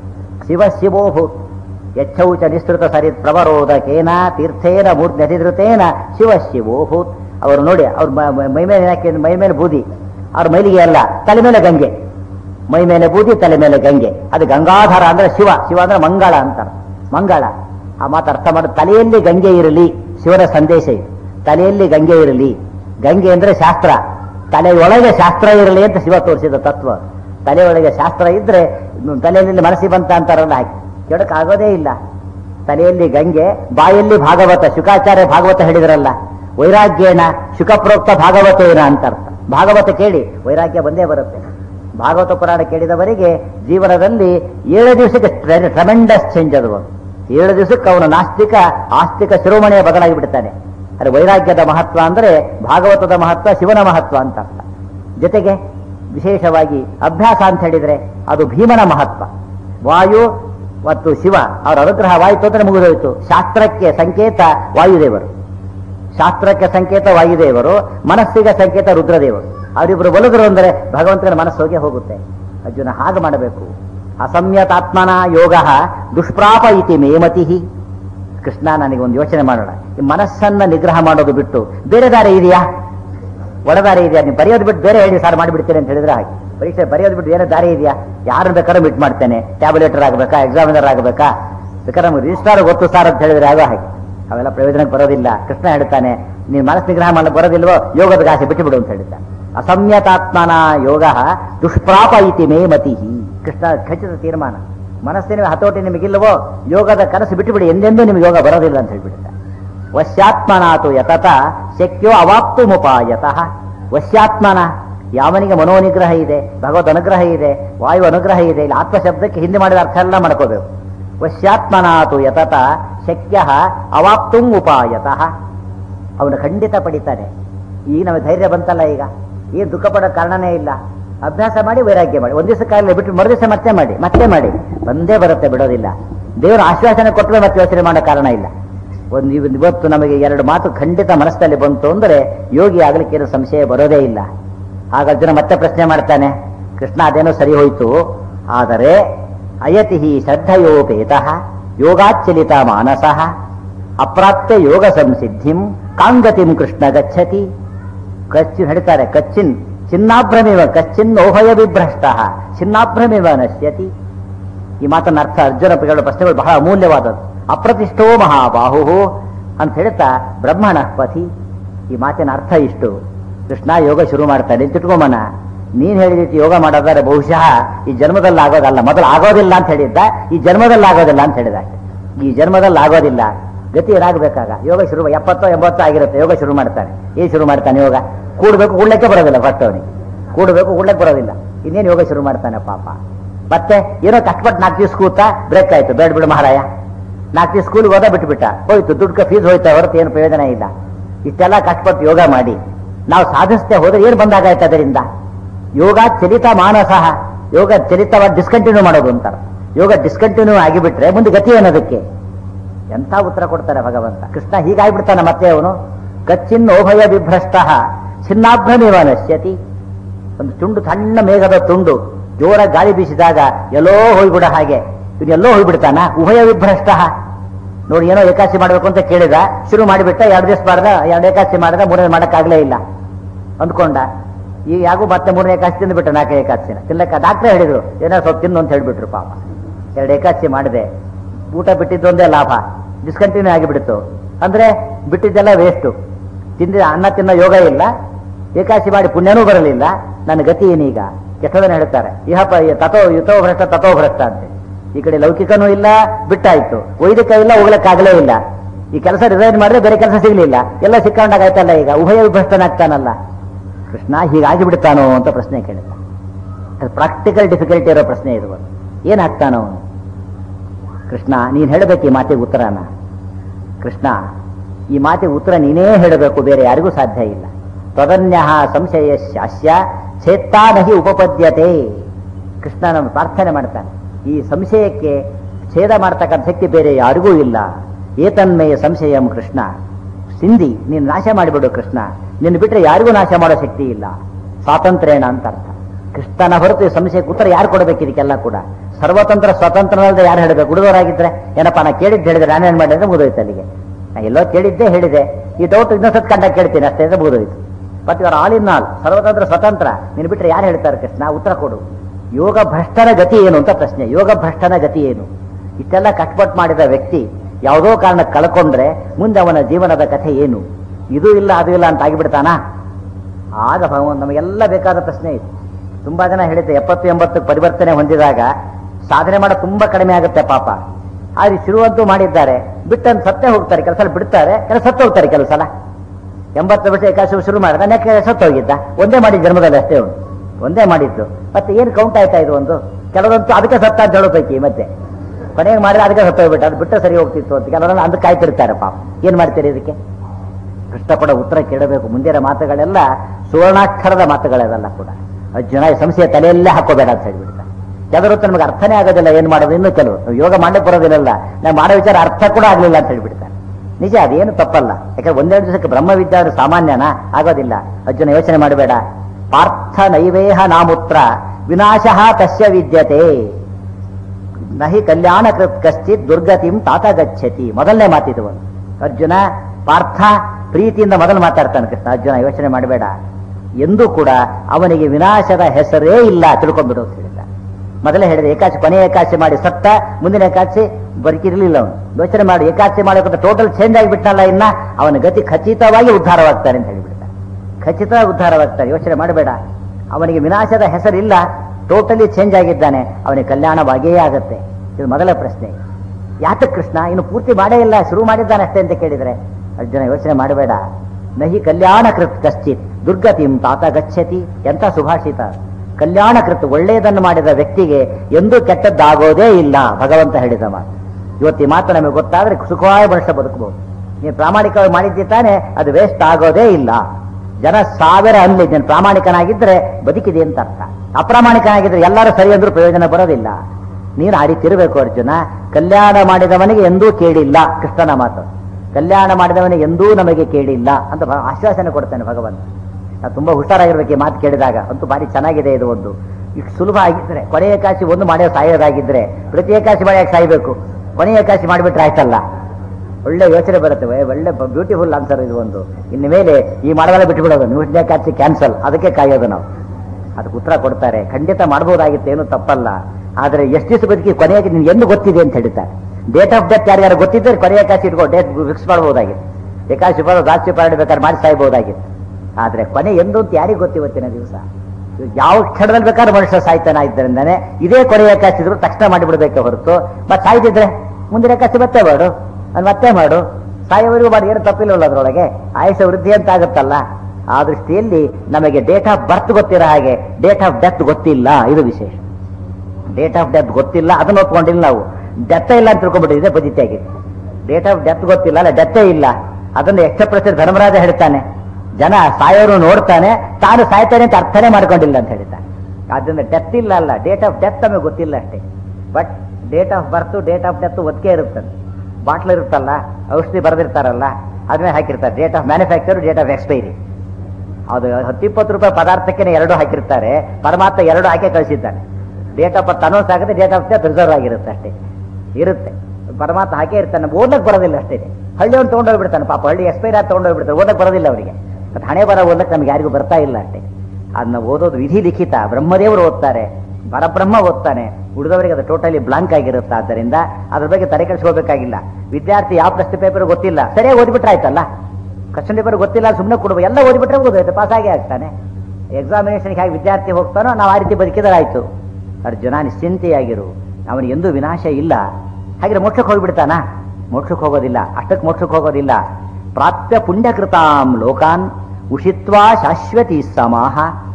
ಶಿವ ಶಿವೋಭೂತ್ ಯಚ್ಛೌಚ ನಿಸ್ತೃತ ಸರಿ ಪ್ರವರೋಧಕೇನ ತೀರ್ಥೇನ ಮೂರ್ತಿಧೃತೇನ ಶಿವ ಶಿವೋಭೂತ್ ಅವರು ನೋಡಿ ಅವ್ರ ಮ- ಮ- ಮೈ ಮೇಲೆ ಯಾಕೆ ಮೈ ಮೇಲೆ ಬೂದಿ ಅವ್ರ ಮೈಲಿಗೆ ಅಲ್ಲ ತಲೆ ಮೇಲೆ ಗಂಗೆ ಮೈ ಮೇಲೆ ಬೂದಿ ತಲೆ ಮೇಲೆ ಗಂಗೆ ಅದು ಗಂಗಾಧರ ಅಂದ್ರೆ ಶಿವ ಶಿವ ಅಂದ್ರೆ ಮಂಗಳ ಅಂತಾರೆ ಮಂಗಳ ಆ ಮಾತು ಅರ್ಥ ಮಾಡಿ ತಲೆಯಲ್ಲಿ ಗಂಗೆ ಇರಲಿ ಶಿವನ ಸಂದೇಶ ಇದು ತಲೆಯಲ್ಲಿ ಗಂಗೆ ಇರಲಿ ಗಂಗೆ ಅಂದ್ರೆ ಶಾಸ್ತ್ರ ತಲೆಯೊಳಗೆ ಶಾಸ್ತ್ರ ಇರಲಿ ಅಂತ ಶಿವ ತೋರಿಸಿದ ತತ್ವ ತಲೆಯೊಳಗೆ ಶಾಸ್ತ್ರ ಇದ್ರೆ ಇನ್ನು ತಲೆಯಲ್ಲಿ ಮನಸ್ಸಿ ಬಂತ ಅಂತಾರಲ್ಲ ಹಾಕಿ ಕೇಳಕ್ ಆಗೋದೇ ಇಲ್ಲ ತಲೆಯಲ್ಲಿ ಗಂಗೆ ಬಾಯಲ್ಲಿ ಭಾಗವತ ಶುಕಾಚಾರ್ಯ ಭಾಗವತ ಹೇಳಿದ್ರಲ್ಲ ವೈರಾಗ್ಯೇನ ಶುಕಪ್ರೋಕ್ತ ಭಾಗವತೇನ ಅಂತ ಅರ್ಥ ಭಾಗವತ ಕೇಳಿ ವೈರಾಗ್ಯ ಬಂದೇ ಬರುತ್ತೆ ಭಾಗವತ ಪುರಾಣ ಕೇಳಿದವರಿಗೆ ಜೀವನದಲ್ಲಿ ಏಳು ದಿವಸಕ್ಕೆ ಟ್ರಮೆಂಡಸ್ ಚೇಂಜ್ ಅದು ಒಂದು. ಏಳು ದಿವಸಕ್ಕೆ ಅವನು ನಾಸ್ತಿಕ ಆಸ್ತಿಕ ಶಿರೋಮಣಿಯ ಬದಲಾಗಿ ಬಿಡ್ತಾನೆ ಅದು ವೈರಾಗ್ಯದ ಮಹತ್ವ ಅಂದ್ರೆ ಭಾಗವತದ ಮಹತ್ವ ಶಿವನ ಮಹತ್ವ ಅಂತ ಅರ್ಥ ಜೊತೆಗೆ ವಿಶೇಷವಾಗಿ ಅಭ್ಯಾಸ ಅಂತ ಹೇಳಿದ್ರೆ ಅದು ಭೀಮನ ಮಹತ್ವ ವಾಯು ಮತ್ತು ಶಿವ ಅವರ ಅನುಗ್ರಹವಾಯಿತು ಅಂದ್ರೆ ಮುಗಿದೋಯ್ತು ಶಾಸ್ತ್ರಕ್ಕೆ ಸಂಕೇತ ವಾಯುದೇವರು ಶಾಸ್ತ್ರಕ್ಕೆ ಸಂಕೇತ ವಾಯುದೇವರು ಮನಸ್ಸಿಗೆ ಸಂಕೇತ ರುದ್ರದೇವರು ಅವರಿಬ್ರು ಬಲುದರು ಅಂದರೆ ಭಗವಂತನ ಮನಸ್ಸು ಹೋಗಿ ಹೋಗುತ್ತೆ ಅರ್ಜುನ ಹಾಗೆ ಮಾಡಬೇಕು ಅಸಂಯತಾತ್ಮನ ಯೋಗ ದುಷ್ಪ್ರಾಪ ಇತಿ ಮೇಮತಿ ಕೃಷ್ಣ ನನಗೆ ಒಂದು ಯೋಚನೆ ಮಾಡೋಣ ಈ ಮನಸ್ಸನ್ನ ನಿಗ್ರಹ ಮಾಡೋದು ಬಿಟ್ಟು ಬೇರೆ ದಾರಿ ಇದೆಯಾ ಒಳದಾರಿ ಇದೆಯಾ ನೀವು ಬರೆಯೋದು ಬಿಟ್ಟು ಬೇರೆ ಹೇಳಿ ಸರ್ ಮಾಡಿಬಿಡ್ತೇನೆ ಅಂತ ಹೇಳಿದ್ರೆ ಹಾಗೆ ಪರೀಕ್ಷೆ ಬರೆಯೋದು ಬಿಟ್ಟು ಬೇರೆ ದಾರಿ ಇದೆಯಾ ಯಾರನ್ನ ಬೇಕಾದ್ರೂ ಬಿಟ್ ಮಾಡ್ತೇನೆ ಟ್ಯಾಬ್ಲೆಟರ್ ಆಗಬೇಕಾ ಎಕ್ಸಾಮಿನರ್ ಆಗಬೇಕಾ ಬೇಕಾದ್ರೆ ನಮ್ಗೆ ರಿಜಿಸ್ಟ್ರಾರ್ ಗೊತ್ತು ಸರ್ ಅಂತ ಹೇಳಿದ್ರೆ ಆಗೋ ಹಾಗೆ ಅವೆಲ್ಲ ಪ್ರಯೋಜನಕ್ಕೆ ಬರೋದಿಲ್ಲ ಕೃಷ್ಣ ಹೇಳ್ತಾನೆ ನೀನು ಮನಸ್ಸು ನಿಗ್ರಹ ಮಾಡಲು ಬರೋದಿಲ್ವೋ ಯೋಗದ ಗಾಸೆ ಬಿಟ್ಟು ಬಿಡು ಅಂತ ಹೇಳಿದ್ದ ಅಸಂಯತಾತ್ಮನ ಯೋಗ ದುಷ್ಪ್ರಾಪ ಇತಿ ಮೇ ಮತಿ ಕೃಷ್ಣ ಖಚಿತ ತೀರ್ಮಾನ ಮನಸ್ಸಿನ ಹತೋಟಿ ನಿಮಗಿಲ್ಲವೋ ಯೋಗದ ಕನಸು ಬಿಟ್ಟುಬಿಡಿ ಎಂದೆಂದೂ ನಿಮಗೆ ಯೋಗ ಬರೋದಿಲ್ಲ ಅಂತ ಹೇಳ್ಬಿಡ್ತಾರೆ ವಶ್ಯಾತ್ಮನಾತು ಯತತ ಶಕ್ಯೋ ಅವಾಪ್ತು ಮುಪಾಯತಃ ವಶ್ಯಾತ್ಮನ ಯಾವನಿಗೆ ಮನೋನಿಗ್ರಹ ಇದೆ ಭಗವದ್ ಅನುಗ್ರಹ ಇದೆ ವಾಯು ಅನುಗ್ರಹ ಇದೆ ಇಲ್ಲಿ ಆತ್ಮಶಬ್ದಕ್ಕೆ ಹಿಂದೆ ಮಾಡಿದ ಅರ್ಥ ಎಲ್ಲ ಮಾಡ್ಕೋಬೇಕು ವಶ್ಯಾತ್ಮನಾತು ಯತತ ಶಕ್ಯ ಅವಾಪ್ತು ಉಪಾಯತಃ ಅವನು ಖಂಡಿತ ಪಡಿತಾನೆ ಈಗ ನಮಗೆ ಧೈರ್ಯ ಬಂತಲ್ಲ ಈಗ ಏನು ದುಃಖ ಪಡೋ ಕಾರಣನೇ ಇಲ್ಲ ಅಭ್ಯಾಸ ಮಾಡಿ ವೈರಾಗ್ಯ ಮಾಡಿ ಒಂದ್ ದಿವಸಕ್ಕಾಗಲಿ ಬಿಟ್ಟು ಮರುದಿವಸ ಮತ್ತೆ ಮಾಡಿ ಮತ್ತೆ ಮಾಡಿ ಬಂದೇ ಬರುತ್ತೆ ಬಿಡೋದಿಲ್ಲ ದೇವರ ಆಶ್ವಾಸನೆ ಕೊಟ್ಟರೆ ಮತ್ತೆ ಯೋಚನೆ ಮಾಡೋ ಕಾರಣ ಇಲ್ಲ ಒಂದು ಇವ್- ಇವತ್ತು ನಮಗೆ ಎರಡು ಮಾತು ಖಂಡಿತ ಮನಸ್ಸಲ್ಲಿ ಬಂತು ಅಂದರೆ ಯೋಗಿ ಆಗ್ಲಿಕ್ಕೆ ಏನು ಸಂಶಯ ಬರೋದೇ ಇಲ್ಲ ಆಗ ಅರ್ಜುನ ಮತ್ತೆ ಪ್ರಶ್ನೆ ಮಾಡ್ತಾನೆ ಕೃಷ್ಣ ಅದೇನೋ ಸರಿ ಹೋಯ್ತು ಆದರೆ ಅಯತಿ ಹಿ ಶ್ರದ್ಧಯೋಪೇತ ಯೋಗಾಚಲಿತ ಮಾನಸಃ ಅಪ್ರಾಪ್ತ ಯೋಗ ಸಂಸಿದ್ಧಿಂ ಕಾಂಗತಿಂ ಕೃಷ್ಣ ಗಚ್ಚತಿ ಕಚ್ಚಿನ್ ಹೇಳ್ತಾರೆ ಕಚ್ಚಿನ್ ಚಿನ್ನಾಭ್ರಮಿವ ಕಚ್ಚಿನ್ ಓಭಯ ವಿಭ್ರಷ್ಟ ಚಿನ್ನಾಭ್ರಮಿವ ನಶ್ಯತಿ ಈ ಮಾತನ್ನ ಅರ್ಥ ಅರ್ಜುನ ಕೇಳುವ ಪ್ರಶ್ನೆಗಳು ಬಹಳ ಅಮೂಲ್ಯವಾದದ್ದು ಅಪ್ರತಿಷ್ಠೋ ಮಹಾಬಾಹು ಅಂತ ಹೇಳ್ತಾ ಬ್ರಹ್ಮಣ ಪಥಿ ಈ ಮಾತಿನ ಅರ್ಥ ಇಷ್ಟು ಕೃಷ್ಣ ಯೋಗ ಶುರು ಮಾಡ್ತಾನೆ ತಿಟ್ಕೊಂಬನ ನೀನ್ ಹೇಳಿದ ರೀತಿ ಯೋಗ ಮಾಡೋದಾದ್ರೆ ಬಹುಶಃ ಈ ಜನ್ಮದಲ್ಲಿ ಆಗೋದಲ್ಲ ಮೊದಲು ಆಗೋದಿಲ್ಲ ಅಂತ ಹೇಳಿದ್ದ ಈ ಜನ್ಮದಲ್ಲಿ ಆಗೋದಿಲ್ಲ ಅಂತ ಹೇಳಿದ ಈ ಜನ್ಮದಲ್ಲಿ ಆಗೋದಿಲ್ಲ ಗತಿ ಏನಾಗಬೇಕಾಗ ಯೋಗ ಶುರು ಎಪ್ಪತ್ತೋ ಎಂಬತ್ತೋ ಆಗಿರುತ್ತೆ ಯೋಗ ಶುರು ಮಾಡ್ತಾನೆ ಏನ್ ಶುರು ಮಾಡ್ತಾನೆ ಯೋಗ ಕೂಡಬೇಕು ಕೂಡ್ಲಿಕ್ಕೆ ಬರೋದಿಲ್ಲ ಫಸ್ಟ್ ಅವನಿಗೆ ಕೂಡಬೇಕು ಕೂಡ್ಲಿಕ್ಕೆ ಬರೋದಿಲ್ಲ ಇನ್ನೇನು ಯೋಗ ಶುರು ಮಾಡ್ತಾನೆ ಪಾಪ ಮತ್ತೆ ಏನೋ ಕಷ್ಟಪಟ್ಟು ನಾಲ್ಕು ದಿವಸ ಕೂತ ಬ್ರೇಕ್ ಆಯ್ತು ಬೇಡ ಬಿಡು ಮಹಾರಾಯ ನಾಲ್ಕು ದಿವಸ ಸ್ಕೂಲ್ಗೆ ಹೋದ ಬಿಟ್ಬಿಟ್ಟ ಹೋಯ್ತು ದುಡ್ಡು ಫೀಸ್ ಹೋಯ್ತಾ ಹೊರತು ಏನು ಪ್ರಯೋಜನ ಇಲ್ಲ ಇಷ್ಟೆಲ್ಲ ಕಷ್ಟಪಟ್ಟು ಯೋಗ ಮಾಡಿ ನಾವು ಸಾಧಿಸ್ತೇ ಹೋದ್ರೆ ಏನು ಬಂದಾಗಾಯ್ತು ಅದರಿಂದ ಯೋಗ ಚಲಿತ ಮಾನಸಃ ಯೋಗ ಚಲಿತವಾಗಿ ಡಿಸ್ಕಂಟಿನ್ಯೂ ಮಾಡೋದು ಅಂತಾರೆ ಯೋಗ ಡಿಸ್ಕಂಟಿನ್ಯೂ ಆಗಿಬಿಟ್ರೆ ಮುಂದೆ ಗತಿ ಏನದಕ್ಕೆ ಎಂಥ ಉತ್ತರ ಕೊಡ್ತಾರೆ ಭಗವಂತ ಕೃಷ್ಣ ಹೀಗಾಗ್ಬಿಡ್ತಾನೆ ಮತ್ತೆ ಅವನು ಕಚ್ಚಿನ್ ಓಭಯ ವಿಭ್ರಷ್ಟ ಚಿನ್ನಾಭ್ರಮಿವ ನಶ್ಯತಿ ಒಂದು ತುಂಡು ಸಣ್ಣ ಮೇಘದ ತುಂಡು ಜೋರ ಗಾಳಿ ಬೀಸಿದಾಗ ಎಲ್ಲೋ ಹೋಗ್ಬಿಡ ಹಾಗೆ ಇವನು ಎಲ್ಲೋ ಹೋಗ್ಬಿಡ್ತಾನ ಉಭಯ ವಿಭ್ರಷ್ಟ ನೋಡಿ ಏನೋ ಏಕಾಸಿ ಮಾಡಬೇಕು ಅಂತ ಕೇಳಿದ ಶುರು ಮಾಡಿಬಿಟ್ಟ ಎರಡು ದಿವಸ ಮಾಡ್ದ ಎರಡು ಏಕಾಸಿ ಮಾಡಿದ ಮೂರನೇ ಮಾಡಕ್ಕಾಗ್ಲೇ ಇಲ್ಲ ಅಂದ್ಕೊಂಡ ಈಗ ಯಾಗೂ ಮತ್ತೆ ಮೂರನೇ ಏಕಾಸಿ ತಿಂದ್ಬಿಟ್ಟ ನಾಲ್ಕು ಏಕಾಸಿನ ತಿನ್ನಕ್ಕ ಡಾಕ್ಟ್ರೇ ಹೇಳಿದ್ರು ಏನೋ ಸ್ವಲ್ಪ ತಿನ್ನು ಅಂತ ಹೇಳ್ಬಿಟ್ರು ಪಾಪ ಎರಡು ಏಕಾಸಿ ಮಾಡಿದೆ ಊಟ ಬಿಟ್ಟಿದ್ದೊಂದೇ ಲಾಭ ಡಿಸ್ಕಂಟಿನ್ಯೂ ಆಗಿಬಿಡ್ತು ಅಂದ್ರೆ ಬಿಟ್ಟಿದ್ದೆಲ್ಲ ವೇಸ್ಟು ತಿಂದ ಅನ್ನ ತಿನ್ನೋ ಯೋಗ ಇಲ್ಲ ಏಕಾಸಿ ಮಾಡಿ ಪುಣ್ಯನೂ ಬರಲಿಲ್ಲ ನನ್ನ ಗತಿ ಏನೀಗ ಕೆಟ್ಟದನ್ನ ಹೇಳ್ತಾರೆ ಇಹ ಪ ತಥೋ ಯುತೋ ಭ್ರಷ್ಟ ತಥೋ ಭ್ರಷ್ಟ ಅಂತೆ ಈ ಕಡೆ ಲೌಕಿಕನೂ ಇಲ್ಲ ಬಿಟ್ಟಾಯ್ತು ವೈದಿಕ ಇಲ್ಲ ಹೋಗ್ಲಿಕ್ಕಾಗಲೇ ಇಲ್ಲ ಈ ಕೆಲಸ ರಿಸೈನ್ ಮಾಡಿದ್ರೆ ಬೇರೆ ಕೆಲಸ ಸಿಗ್ಲಿಲ್ಲ ಎಲ್ಲ ಸಿಕ್ಕೊಂಡಾಗ ಆಯ್ತಲ್ಲ ಈಗ ಉಭಯ ವಿಭ್ರಷ್ಟನಾಗ್ತಾನಲ್ಲ ಕೃಷ್ಣ ಹೀಗಾಗಿ ಬಿಡ್ತಾನೋ ಅಂತ ಪ್ರಶ್ನೆ ಕೇಳಿದ ಪ್ರಾಕ್ಟಿಕಲ್ ಡಿಫಿಕಲ್ಟಿ ಇರೋ ಪ್ರಶ್ನೆ ಇದು ಏನಾಗ್ತಾನೋ ಅವನು ಕೃಷ್ಣ ನೀನು ಹೇಳಬೇಕು ಈ ಮಾತಿಗೆ ಉತ್ತರನ ಕೃಷ್ಣ ಈ ಮಾತಿಗೆ ಉತ್ತರ ನೀನೇ ಹೇಳಬೇಕು ಬೇರೆ ಯಾರಿಗೂ ಸಾಧ್ಯ ಇಲ್ಲ ತದನ್ಯ ಸಂಶಯ ಶಾಸ್ಯ ಛೇತ್ತಾನಹಿ ಉಪಪದ್ಯತೆ ಕೃಷ್ಣ ನಮ್ಮ ಪ್ರಾರ್ಥನೆ ಮಾಡ್ತಾನೆ ಈ ಸಂಶಯಕ್ಕೆ ಛೇದ ಮಾಡ್ತಕ್ಕಂಥ ಶಕ್ತಿ ಬೇರೆ ಯಾರಿಗೂ ಇಲ್ಲ ಏತನ್ಮಯ ಸಂಶಯಂ ಕೃಷ್ಣ ಸಿಂಧಿ ನೀನು ನಾಶ ಮಾಡಿಬಿಡು ಕೃಷ್ಣ ನಿನ್ನ ಬಿಟ್ಟರೆ ಯಾರಿಗೂ ನಾಶ ಮಾಡೋ ಶಕ್ತಿ ಇಲ್ಲ ಸ್ವಾತಂತ್ರ್ಯನ ಅಂತ ಅರ್ಥ ಕೃಷ್ಣನ ಹೊರತು ಈ ಸಂಶಯಕ್ಕೆ ಉತ್ತರ ಯಾರು ಕೊಡಬೇಕು ಇದಕ್ಕೆಲ್ಲ ಕೂಡ ಸರ್ವತಂತ್ರ ಸ್ವತಂತ್ರನಲ್ಲದೆ ಯಾರು ಹೇಳಬೇಕು ಹುಡುಗರಾಗಿದ್ರೆ ಏನಪ್ಪ ನಾ ಕೇಳಿದ್ದು ಹೇಳಿದ್ರೆ ನಾನೇನು ಮಾಡಿದ್ರೆ ಮುಗಿದೋಯ್ತು ಅಲ್ಲಿಗೆ ನಾ ಎಲ್ಲೋ ಕೇಳಿದ್ದೆ ಹೇಳಿದೆ ಈ ಡೌಟ್ ಇನ್ನೊಂದ್ಸತ್ ಕಂಡ ಕೇಳ್ತೀನಿ ಅಷ್ಟೇ ಅಂದ್ರೆ ಮುಗಿದೋಯ್ತು ಬಟ್ ಇವರು ಆಲ್ ಇನ್ ಆಲ್ ಸರ್ವತಂತ್ರ ಸ್ವತಂತ್ರ ನೀನು ಬಿಟ್ಟರೆ ಯಾರು ಹೇಳ್ತಾರೆ ಕೃಷ್ಣ ಉತ್ತರ ಕೊಡು ಯೋಗ ಭ್ರಷ್ಟನ ಗತಿ ಏನು ಅಂತ ಪ್ರಶ್ನೆ ಯೋಗ ಭ್ರಷ್ಟನ ಗತಿ ಏನು ಇಷ್ಟೆಲ್ಲ ಕಷ್ಟಪಟ್ಟು ಮಾಡಿದ ವ್ಯಕ್ತಿ ಯಾವುದೋ ಕಾರಣ ಕಳ್ಕೊಂಡ್ರೆ ಮುಂದೆ ಅವನ ಜೀವನದ ಕಥೆ ಏನು ಇದು ಇಲ್ಲ ಅದು ಇಲ್ಲ ಅಂತ ಆಗಿಬಿಡ್ತಾನಾ ಆಗ ಭಗವಂತ ನಮಗೆಲ್ಲ ಬೇಕಾದ ಪ್ರಶ್ನೆ ಇದೆ ತುಂಬಾ ಜನ ಹೇಳಿದ್ದೆ ಎಪ್ಪತ್ತು ಎಂಬತ್ತು ಪರಿವರ್ತನೆ ಹೊಂದಿದಾಗ ಸಾಧನೆ ಮಾಡೋ ತುಂಬಾ ಕಡಿಮೆ ಆಗುತ್ತೆ ಪಾಪ ಆದ್ರೆ ಶುರುವಂತೂ ಮಾಡಿದ್ದಾರೆ ಬಿಟ್ಟಂತ ಸತ್ತೇ ಹೋಗ್ತಾರೆ ಕೆಲಸ ಬಿಡ್ತಾರೆ ಕೆಲಸ ಸತ್ತು ಹೋಗ್ತಾರೆ ಕೆಲವು ಸಲ ಎಂಬತ್ತು ವರ್ಷ ಏಕಾಶ ಶುರು ಮಾಡಿದ ನೆಕ್ಕೆ ಸತ್ತು ಹೋಗಿದ್ದ ಒಂದೇ ಮಾಡಿದ ಜನ್ಮದಲ್ಲಿ ಅಷ್ಟೇ ಅವನು ಒಂದೇ ಮಾಡಿದ್ದು ಮತ್ತೆ ಏನು ಕೌಂಟ್ ಆಯ್ತಾ ಇದು ಒಂದು ಕೆಲವರಂತೂ ಅದಕ್ಕೆ ಸತ್ತ ಅಂತ ಹೇಳೋ ಪೈಕಿ ಮತ್ತೆ ಕೊನೆಗೆ ಮಾಡಿದ್ರೆ ಅದಕ್ಕೆ ಸತ್ತು ಹೋಗ್ಬಿಟ್ಟು ಅದು ಬಿಟ್ಟು ಸರಿ ಹೋಗ್ತಿತ್ತು ಅಂತ ಕೆಲವರೆಲ್ಲ ಅದಕ್ಕೆ ಕಾಯ್ತಿರ್ತಾರೆ ಪಾಪ ಏನ್ ಮಾಡ್ತೀರಿ ಇದಕ್ಕೆ ಕಷ್ಟಪಡ ಉತ್ತರ ಕೇಳಬೇಕು ಮುಂದಿನ ಮಾತುಗಳೆಲ್ಲ ಸುವರ್ಣಾಕ್ಷರದ ಮಾತುಗಳೆಲ್ಲ ಕೂಡ ಅರ್ಜುನ ಈ ಸಂಶಯ ತಲೆಯಲ್ಲೇ ಹಾಕೋಬೇಡ ಅಂತ ಹೇಳ್ಬಿಡ್ತಾರೆ ಕೆಲವರು ನಮಗೆ ಅರ್ಥನೇ ಆಗೋದಿಲ್ಲ ಏನ್ ಮಾಡೋದು ಇನ್ನು ಕೆಲವು ನಾವು ಯೋಗ ಮಾಡಕ್ಕೆ ಬರೋದಿಲ್ಲ ನಾವು ಮಾಡೋ ವಿಚಾರ ಅರ್ಥ ಕೂಡ ಆಗ್ಲಿಲ್ಲ ಅಂತ ಹೇಳ್ಬಿಡ್ತಾರೆ ನಿಜ ಅದೇನು ತಪ್ಪಲ್ಲ ಯಾಕಂದ್ರೆ ಒಂದೆರಡು ದಿವಸಕ್ಕೆ ಬ್ರಹ್ಮವಿದ್ಯಾ ಅದು ಸಾಮಾನ್ಯನ ಆಗೋದಿಲ್ಲ ಅರ್ಜುನ ಯೋಚನೆ ಮಾಡಬೇಡ ಪಾರ್ಥ ನೈವೇಹ ನಾಮುತ್ರ ವಿನಾಶಃ ತಸ್ಯ ವಿದ್ಯತೆ ನಹಿ ಕಲ್ಯಾಣ ಕೃತ್ ಕಶ್ಚಿತ್ ದುರ್ಗತಿಂ ತಾತ ಗಚ್ಚತಿ ಮೊದಲನೇ ಮಾತಿದು ಒಂದು ಅರ್ಜುನ ಪಾರ್ಥ ಪ್ರೀತಿಯಿಂದ ಮೊದಲು ಮಾತಾಡ್ತಾನೆ ಕೃಷ್ಣ ಅರ್ಜುನ ಯೋಚನೆ ಮಾಡಬೇಡ ಎಂದೂ ಕೂಡ ಅವನಿಗೆ ವಿನಾಶದ ಹೆಸರೇ ಇಲ್ಲ ತಿಳ್ಕೊಂಡ್ಬಿಡು ಅಂತ ಹೇಳಿದ ಮೊದಲೇ ಹೇಳಿದೆ ಏಕಾಚಿ ಕೊನೆ ಏಕಾಚಿ ಮಾಡಿ ಸತ್ತ ಮುಂದಿನ ಏಕಾಚಿ ಬದುಕಿರ್ಲಿಲ್ಲ ಅವನು ಯೋಚನೆ ಮಾಡಿ ಏಕಾಚಿ ಮಾಡೋಕೆ ಟೋಟಲ್ ಚೇಂಜ್ ಆಗಿಬಿಟ್ಟಲ್ಲ ಇನ್ನ ಅವನ ಗತಿ ಖಚಿತವಾಗಿ ಉದ್ಧಾರವಾಗ್ತಾರೆ ಅಂತ ಹೇಳಿಬಿಡ್ತಾರೆ ಖಚಿತ ಉದ್ಧಾರವಾಗ್ತಾರೆ ಯೋಚನೆ ಮಾಡಬೇಡ ಅವನಿಗೆ ವಿನಾಶದ ಹೆಸರಿಲ್ಲ ಟೋಟಲಿ ಚೇಂಜ್ ಆಗಿದ್ದಾನೆ ಅವನಿಗೆ ಕಲ್ಯಾಣವಾಗಿಯೇ ಆಗತ್ತೆ ಇದು ಮೊದಲ ಪ್ರಶ್ನೆ ಯಾತ ಕೃಷ್ಣ ಇನ್ನು ಪೂರ್ತಿ ಮಾಡೇ ಇಲ್ಲ ಶುರು ಮಾಡಿದ್ದಾನೆ ಅಷ್ಟೇ ಅಂತ ಕೇಳಿದ್ರೆ ಅರ್ಜುನ ಯೋಚನೆ ಮಾಡಬೇಡ ನಹಿ ಕಲ್ಯಾಣ ಕೃತ್ ಕಶ್ಚಿತ್ ದುರ್ಗತಿಂ ತಾತ ಗಚ್ಚತಿ ಎಂತ ಸುಭಾಷಿತ ಕಲ್ಯಾಣ ಕೃತ್ ಒಳ್ಳೆಯದನ್ನು ಮಾಡಿದ ವ್ಯಕ್ತಿಗೆ ಎಂದೂ ಕೆಟ್ಟದ್ದಾಗೋದೇ ಇಲ್ಲ ಭಗವಂತ ಹೇಳಿದ ಮಾತು ಇವತ್ತು ಈ ಮಾತು ನಮಗೆ ಗೊತ್ತಾದ್ರೆ ಸುಖವಾಗಿ ಮನುಷ್ಯ ಬದುಕಬಹುದು ನೀವು ಪ್ರಾಮಾಣಿಕವಾಗಿ ಮಾಡಿದ್ದಿ ತಾನೆ ಅದು ವೇಸ್ಟ್ ಆಗೋದೇ ಇಲ್ಲ ಜನ ಸಾವಿರ ಅನ್ಲಿ ನೀನು ಪ್ರಾಮಾಣಿಕನಾಗಿದ್ರೆ ಬದುಕಿದೆ ಅಂತ ಅರ್ಥ ಅಪ್ರಾಮಾಣಿಕನಾಗಿದ್ರೆ ಎಲ್ಲರೂ ಸರಿ ಅಂದ್ರೂ ಪ್ರಯೋಜನ ಬರೋದಿಲ್ಲ ನೀನು ಆ ರೀತಿ ಇರಬೇಕು ಅರ್ಜುನ ಕಲ್ಯಾಣ ಮಾಡಿದವನಿಗೆ ಎಂದೂ ಕೇಳಿಲ್ಲ ಕೃಷ್ಣನ ಮಾತು ಕಲ್ಯಾಣ ಮಾಡಿದವನಿಗೆ ಎಂದೂ ನಮಗೆ ಕೇಳಿಲ್ಲ ಅಂತ ಭ- ಆಶ್ವಾಸನೆ ಕೊಡ್ತಾನೆ ಭಗವಂತ ನಾವು ತುಂಬಾ ಹುಷಾರಾಗಿರ್ಬೇಕು ಈ ಮಾತು ಕೇಳಿದಾಗ ಅಂತೂ ಭಾರಿ ಚೆನ್ನಾಗಿದೆ ಇದು ಒಂದು ಇಷ್ಟು ಸುಲಭ ಆಗಿದ್ರೆ ಕೊನೆ ಏಕಾಶಿ ಒಂದು ಮಾಡೋ ಸಾಯೋದಾಗಿದ್ರೆ ಪ್ರತಿ ಏಕಾಶಿ ಮಾಡಿ ಸಾಯ್ಬೇಕು ಕೊನೆ ಏಕಾಶಿ ಮಾಡಿಬಿಟ್ರೆ ಆಯ್ತಲ್ಲ ಒಳ್ಳೆ ಯೋಚನೆ ಬರುತ್ತೆ ಒಳ್ಳೆ- ಒಳ್ಳೆ ಬ್ಯೂಟಿಫುಲ್ ಆನ್ಸರ್ ಇದು ಒಂದು ಇನ್ನು ಮೇಲೆ ಈ ಮಾಡೋದಲ್ಲ ಬಿಟ್ಟು ಬಿಡೋದು ನ್ಯೂಸ್ ಏಕಾಶಿ ಕ್ಯಾನ್ಸಲ್ ಅದಕ್ಕೆ ಕಾಯೋದು ನಾವು ಅದಕ್ಕೆ ಉತ್ತರ ಕೊಡ್ತಾರೆ ಖಂಡಿತ ಮಾಡಬಹುದಾಗಿತ್ತು ಏನು ತಪ್ಪಲ್ಲ ಆದರೆ ಎಷ್ಟು ದಿವಸ ಬದುಕಿ ಕೊನೆಯಾಗಿ ನಿನ್ಗೆ ಎಂದು ಗೊತ್ತಿದೆ ಅಂತ ಹೇಳ್ತಾರೆ ಡೇಟ್ ಆಫ್ ಡೆತ್ ಯಾರ್ಯಾರು ಗೊತ್ತಿದ್ರೆ ಕೊನೆ ಏಕಾಶಿ ಇಟ್ಕೋ ಡೇಟ್ ಫಿಕ್ಸ್ ಮಾಡಬಹುದಾಗಿತ್ತು ಏಕಾಶಿ ಬರೋ ದಾಸ್ತಿ ಪಾರಾಯಣ ಬೇಕಾದ್ರೆ ಮಾಡಿ ಸಾಯ್ಬಹುದಾಗಿತ್ತು ಆದ್ರೆ ಕೊನೆ ಎಂದು ಅಂತ ಯಾರಿಗೆ ಗೊತ್ತಿವತ್ತಿನ ದಿವಸ ಯಾವ ಕ್ಷಣದಲ್ಲಿ ಬೇಕಾದ್ರೆ ಮನುಷ್ಯ ಸಾಯ್ತಾನ ಇದ್ದರಿಂದಾನೆ ಇದೇ ಕೊನೆ ಏಕಾಶಿ ಇದ್ರು ತಕ್ಷಣ ಮಾಡಿಬಿಡ್ಬೇಕೆ ಹೊರತು ಮತ್ತೆ ಸಾಯ್ದಿದ್ರೆ ಮುಂದಿನ ಏಕಾಶಿ ಮತ್ತೆ ಮಾಡು ಅದು ಮತ್ತೆ ಮಾಡು ಸಾಯೋವರೆಗೂ ಮಾಡಿ ಏನು ತಪ್ಪಿಲ್ಲವಲ್ಲ ಅದರೊಳಗೆ ಆಯುಷ ವೃದ್ಧಿ ಅಂತ ಆಗುತ್ತಲ್ಲ ಆ ದೃಷ್ಟಿಯಲ್ಲಿ ನಮಗೆ ಡೇಟ್ ಆಫ್ ಬರ್ತ್ ಗೊತ್ತಿರೋ ಹಾಗೆ ಡೇಟ್ ಆಫ್ ಡೆತ್ ಗೊತ್ತಿಲ್ಲ ಇದು ವಿಶೇಷ ಡೇಟ್ ಆಫ್ ಡೆತ್ ಗೊತ್ತಿಲ್ಲ ಅದನ್ನ ಒಪ್ಕೊಂಡಿಲ್ಲ ನಾವು ಡೆತ್ ಇಲ್ಲ ಅಂತ ತಿಳ್ಕೊಂಡ್ಬಿಟ್ಟಿದೆ ಪದ್ಧತಿಯಾಗಿದೆ ಡೇಟ್ ಆಫ್ ಡೆತ್ ಗೊತ್ತಿಲ್ಲ ಅಲ್ಲ ಡೆತ್ತೇ ಇಲ್ಲ ಅದನ್ನು ಎಕ್ಸಪ್ರೆಸ್ ಧರ್ಮರಾಜ ಹೇಳ್ತಾನೆ ಜನ ಸಾಯೋರು ನೋಡ್ತಾನೆ ತಾನು ಸಾಯ್ತಾನೆ ಅಂತ ಅರ್ಥನೇ ಮಾಡ್ಕೊಂಡಿಲ್ಲ ಅಂತ ಹೇಳ್ತಾನೆ ಆದ್ದರಿಂದ ಡೆತ್ ಇಲ್ಲ ಅಲ್ಲ ಡೇಟ್ ಆಫ್ ಡೆತ್ ನಮಗೆ ಗೊತ್ತಿಲ್ಲ ಅಷ್ಟೇ but date of birth date of death ಒತ್ತಿಗೆ ಇರುತ್ತದೆ ಬಾಟ್ಲ್ ಇರುತ್ತಲ್ಲ ಔಷಧಿ ಬರೆದಿರ್ತಾರಲ್ಲ ಅದ್ಮೇಲೆ ಹಾಕಿರ್ತಾರೆ date of manufacture date of expiry ಅದು ಹತ್ತಿಪ್ಪತ್ತು ರೂಪಾಯಿ ಪದಾರ್ಥಕ್ಕೆ ಎರಡು ಹಾಕಿರ್ತಾರೆ ಪರಮಾತ್ಮ ಎರಡು ಹಾಕಿ ಕಳಿಸಿದ್ದಾನೆ ಡೇಟ್ ಆಫ್ ಬರ್ತ್ ಅನೌನ್ಸ್ ಆಗುತ್ತೆ ಡೇಟ್ ಆಫ್ ಡೆತ್ ರಿಸರ್ವ್ ಆಗಿರುತ್ತೆ ಅಷ್ಟೇ ಇರುತ್ತೆ ಪರಮಾತ್ಮ ಹಾಕೇ ಇರ್ತಾನೆ ಓದಕ್ ಬರೋದಿಲ್ಲ ಅಷ್ಟೇ ಹಳ್ಳಿಯವ್ನು ತೊಗೊಂಡೋಗ್ಬಿಡ್ತಾನೆ ಪಾಪ ಹಳ್ಳಿ ಎಕ್ಸ್ಪೈರ್ ಆಗಿ ತೊಗೊಂಡೋಗ್ಬಿಡ್ತಾರೆ ಓದಕ್ ಬರೋದಿಲ್ಲ ಅವರಿಗೆ ಮತ್ತೆ ಹಣೆ ಬರ ಓದಕ್ಕೆ ನಮ್ಗೆ ಯಾರಿಗೂ ಬರ್ತಾ ಇಲ್ಲ ಅಷ್ಟೇ ಅದನ್ನ ಓದೋದು ವಿಧಿ ಲಿಖಿತ ಬ್ರಹ್ಮದೇವರು ಓದ್ತಾರೆ ಪರಬ್ರಹ್ಮ ಓದ್ತಾನೆ ಉಳಿದವರಿಗೆ ಅದು ಟೋಟಲಿ ಬ್ಲಾಂಕ್ ಆಗಿರುತ್ತೆ ಆದ್ದರಿಂದ ಅದ್ರ ಬಗ್ಗೆ ತಲೆ ಕೆಡಿಸ್ಕೋಬೇಕಾಗಿಲ್ಲ ವಿದ್ಯಾರ್ಥಿ ಯಾವ ಪ್ರಶ್ನೆ ಪೇಪರ್ ಗೊತ್ತಿಲ್ಲ ಸರಿಯಾಗಿ ಓದಿಬಿಟ್ರೆ ಆಯ್ತಲ್ಲ ಕ್ವಶನ್ ಪೇಪರ್ ಗೊತ್ತಿಲ್ಲ ಸುಮ್ಮನೆ ಕೊಡುವ ಎಲ್ಲ ಓದಿಬಿಟ್ರೆ ಓದೋಯ್ತು ಪಾಸ್ ಆಗಿ ಆಗ್ತಾನೆ ಎಕ್ಸಾಮಿನೇಷನ್ಗೆ ಹೇಗೆ ವಿದ್ಯಾರ್ಥಿ ಹೋಗ್ತಾನೋ ನಾವು ಆ ರೀತಿ ಬದುಕಿದರಾಯ್ತು ಅರ್ಜುನ ನಿಶ್ಚಿಂತೆಯಾಗಿರು ಅವನಿಗೆ ಎಂದೂ ವಿನಾಶ ಇಲ್ಲ ಹಾಗೆ ಮೋಕ್ಷಕ್ಕೆ ಹೋಗ್ಬಿಡ್ತಾನ ಮೋಕ್ಷಕ್ಕೆ ಹೋಗೋದಿಲ್ಲ ಅಷ್ಟಕ್ಕೆ ಮೋಕ್ಷಕ್ಕೆ ಹೋಗೋದಿಲ್ಲ ಪ್ರಾಪ್ಯ ಪುಣ್ಯಕೃತಾಂ ಲೋಕಾನ್ ಉಷಿತ್ವಾ ಶಾಶ್ವತಿ ಸಮಾಹ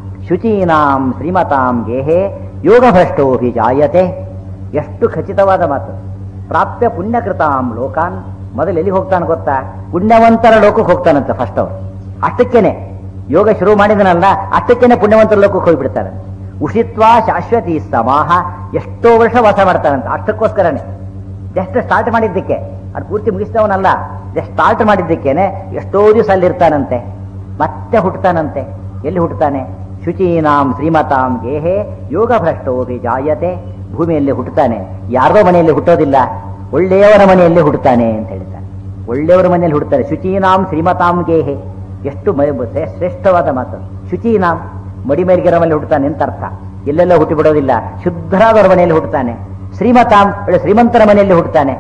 ಶುಚೀನಾಂ ಶ್ರೀಮತಾಂ ಗೇಹೆ ಯೋಗಭ್ರಷ್ಟೋ ಹಿ ಜಾಯತೆ ಎಷ್ಟು ಖಚಿತವಾದ ಮಾತು ಪ್ರಾಪ್ಯ ಪುಣ್ಯಕೃತಾಂ ಲೋಕಾನ್ ಮೊದಲು ಎಲ್ಲಿ ಹೋಗ್ತಾನೆ ಗೊತ್ತಾ ಪುಣ್ಯವಂತರ ಲೋಕಕ್ಕೆ ಹೋಗ್ತಾನಂತೆ ಫಸ್ಟ್ ಅವ್ರು ಅಷ್ಟಕ್ಕೇನೆ ಯೋಗ ಶುರು ಮಾಡಿದನಲ್ಲ ಅಷ್ಟಕ್ಕೇನೆ ಪುಣ್ಯವಂತರ ಲೋಕಕ್ಕೆ ಹೋಗ್ಬಿಡ್ತಾರೆ ಉಷಿತ್ವ ಶಾಶ್ವತಿ ಸಮಾಹ ಎಷ್ಟೋ ವರ್ಷ ವಾಸ ಮಾಡ್ತಾನಂತೆ ಅಷ್ಟಕ್ಕೋಸ್ಕರನೇ ಜಸ್ಟ್ ಸ್ಟಾರ್ಟ್ ಮಾಡಿದ್ದಕ್ಕೆ ಅದು ಪೂರ್ತಿ ಮುಗಿಸಿದವನಲ್ಲ ಜಸ್ಟ್ ಸ್ಟಾರ್ಟ್ ಮಾಡಿದ್ದಕ್ಕೇನೆ ಎಷ್ಟೋ ದಿವಸ ಅಲ್ಲಿರ್ತಾನಂತೆ ಮತ್ತೆ ಹುಟ್ಟುತ್ತಾನಂತೆ ಎಲ್ಲಿ ಹುಟ್ಟುತ್ತಾನೆ ಶುಚೀನಾಂ ಶ್ರೀಮತಾಂ ಗೇಹೆ ಯೋಗ ಭ್ರಷ್ಟೋಭಿ ಜಾಯತೆ ಭೂಮಿಯಲ್ಲಿ ಹುಟ್ಟುತ್ತಾನೆ ಯಾರ್ದೋ ಮನೆಯಲ್ಲಿ ಹುಟ್ಟೋದಿಲ್ಲ ಒಳ್ಳೆಯವರ ಮನೆಯಲ್ಲಿ ಹುಟ್ಟುತ್ತಾನೆ ಅಂತ ಹೇಳ್ತಾನೆ ಒಳ್ಳೆಯವರ ಮನೆಯಲ್ಲಿ ಹುಟ್ಟುತ್ತಾನೆ ಶುಚೀನಾಂ ಶ್ರೀಮತಾಂ ಗೇಹೆ ಎಷ್ಟು ಮ- ಶ್ರೇ- ಶ್ರೇಷ್ಠವಾದ ಮಾತು ಶುಚೀನಾಂ ಮಡಿ ಮೇಲ್ಗಿರೋ ಮನೆಯಲ್ಲಿ ಹುಟ್ಟುತ್ತಾನೆ ಅಂತ ಅರ್ಥ ಎಲ್ಲೆಲ್ಲ ಹುಟ್ಟಿ ಬಿಡೋದಿಲ್ಲ ಶುದ್ಧರಾದವರ ಮನೆಯಲ್ಲಿ ಹುಟ್ಟುತ್ತಾನೆ ಶ್ರೀಮತಾಂ ಒಳ್ಳೆ ಶ್ರೀಮಂತರ ಮನೆಯಲ್ಲಿ ಹುಟ್ಟುತ್ತಾನೆ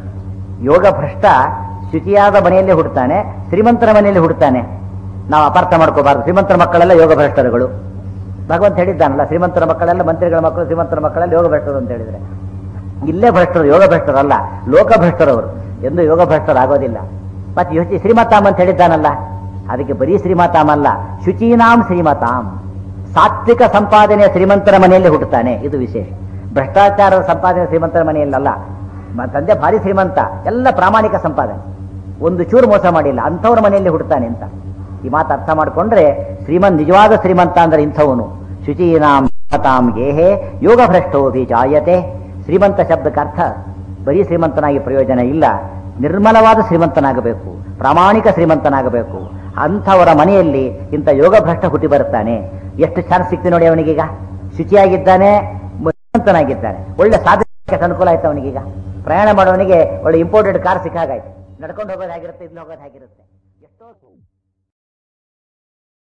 ಯೋಗ ಭ್ರಷ್ಟ ಶುಚಿಯಾದ ಮನೆಯಲ್ಲಿ ಹುಟ್ಟುತ್ತಾನೆ ಶ್ರೀಮಂತರ ಮನೆಯಲ್ಲಿ ಹುಟ್ಟುತ್ತಾನೆ ನಾವು ಅಪಾರ್ಥ ಮಾಡ್ಕೋಬಾರ್ದು ಶ್ರೀಮಂತರ ಮಕ್ಕಳೆಲ್ಲ ಯೋಗ ಭ್ರಷ್ಟರುಗಳು ಭಗವಂತ ಹೇಳಿದ್ದಾನಲ್ಲ ಶ್ರೀಮಂತರ ಮಕ್ಕಳೆಲ್ಲ ಮಂತ್ರಿಗಳ ಮಕ್ಕಳು ಶ್ರೀಮಂತರ ಮಕ್ಕಳೆಲ್ಲ ಯೋಗ ಭ್ರಷ್ಟರು ಅಂತ ಹೇಳಿದ್ರೆ ಇಲ್ಲೇ ಭ್ರಷ್ಟರು ಯೋಗ ಭ್ರಷ್ಟರಲ್ಲ ಲೋಕ ಭ್ರಷ್ಟರವರು ಎಂದು ಯೋಗ ಭ್ರಷ್ಟರಾಗೋದಿಲ್ಲ ಮತ್ತೆ ಯೋಚಿ ಶ್ರೀಮತಾಮ್ ಅಂತ ಹೇಳಿದ್ದಾನಲ್ಲ ಅದಕ್ಕೆ ಬರೀ ಶ್ರೀಮತಾಮ್ ಅಲ್ಲ ಶುಚೀನಾಂ ಶ್ರೀಮತಾಂ ಸಾತ್ವಿಕ ಸಂಪಾದನೆಯ ಶ್ರೀಮಂತರ ಮನೆಯಲ್ಲಿ ಹುಟ್ಟುತ್ತಾನೆ ಇದು ವಿಶೇಷ ಭ್ರಷ್ಟಾಚಾರದ ಸಂಪಾದನೆ ಶ್ರೀಮಂತರ ಮನೆಯಲ್ಲಲ್ಲ ಮ- ತಂದೆ ಭಾರಿ ಶ್ರೀಮಂತ ಎಲ್ಲ ಪ್ರಾಮಾಣಿಕ ಸಂಪಾದನೆ ಒಂದು ಚೂರು ಮೋಸ ಮಾಡಿಲ್ಲ ಅಂಥವ್ರ ಮನೆಯಲ್ಲಿ ಹುಟ್ಟುತ್ತಾನೆ ಅಂತ ಈ ಮಾತು ಅರ್ಥ ಮಾಡಿಕೊಂಡ್ರೆ ಶ್ರೀಮಂತ ನಿಜವಾದ ಶ್ರೀಮಂತ ಅಂದ್ರೆ ಇಂಥವನು ಶುಚೀನಾಂ ಶ್ರೀಮತಾಂ ಗೇಹೆ ಯೋಗ ಭ್ರಷ್ಟೋಭಿ ಜಾಯತೆ ಶ್ರೀಮಂತ ಶಬ್ದಕ್ಕೆ ಅರ್ಥ ಬರೀ ಶ್ರೀಮಂತನಾಗಿ ಪ್ರಯೋಜನ ಇಲ್ಲ ನಿರ್ಮಲವಾದ ಶ್ರೀಮಂತನಾಗಬೇಕು ಪ್ರಾಮಾಣಿಕ ಶ್ರೀಮಂತನಾಗಬೇಕು ಅಂಥವರ ಮನೆಯಲ್ಲಿ ಇಂಥ ಯೋಗ ಭ್ರಷ್ಟ ಹುಟ್ಟಿ ಬರುತ್ತಾನೆ ಎಷ್ಟು ಚಾನ್ಸ್ ಸಿಕ್ತು ನೋಡಿ ಅವನಿಗೀಗ ಶುಚಿಯಾಗಿದ್ದಾನೆ ಶ್ರೀಮಂತನಾಗಿದ್ದಾನೆ ಒಳ್ಳೆ ಸಾಧನೆ ಅನುಕೂಲ ಆಯ್ತು ಅವನಿಗೀಗ ಪ್ರಯಾಣ ಮಾಡೋವನಿಗೆ ಒಳ್ಳೆ ಇಂಪೋರ್ಟೆಡ್ ಕಾರ್ ಸಿಕ್ಕಾಗಾಯ್ತು ನಡ್ಕೊಂಡು ಹೋಗೋದು ಹೇಗಿರುತ್ತೆ ಇಲ್ಲಿ ಹೋಗೋದು ಹೇಗಿರುತ್ತೆ ಎಷ್ಟೋ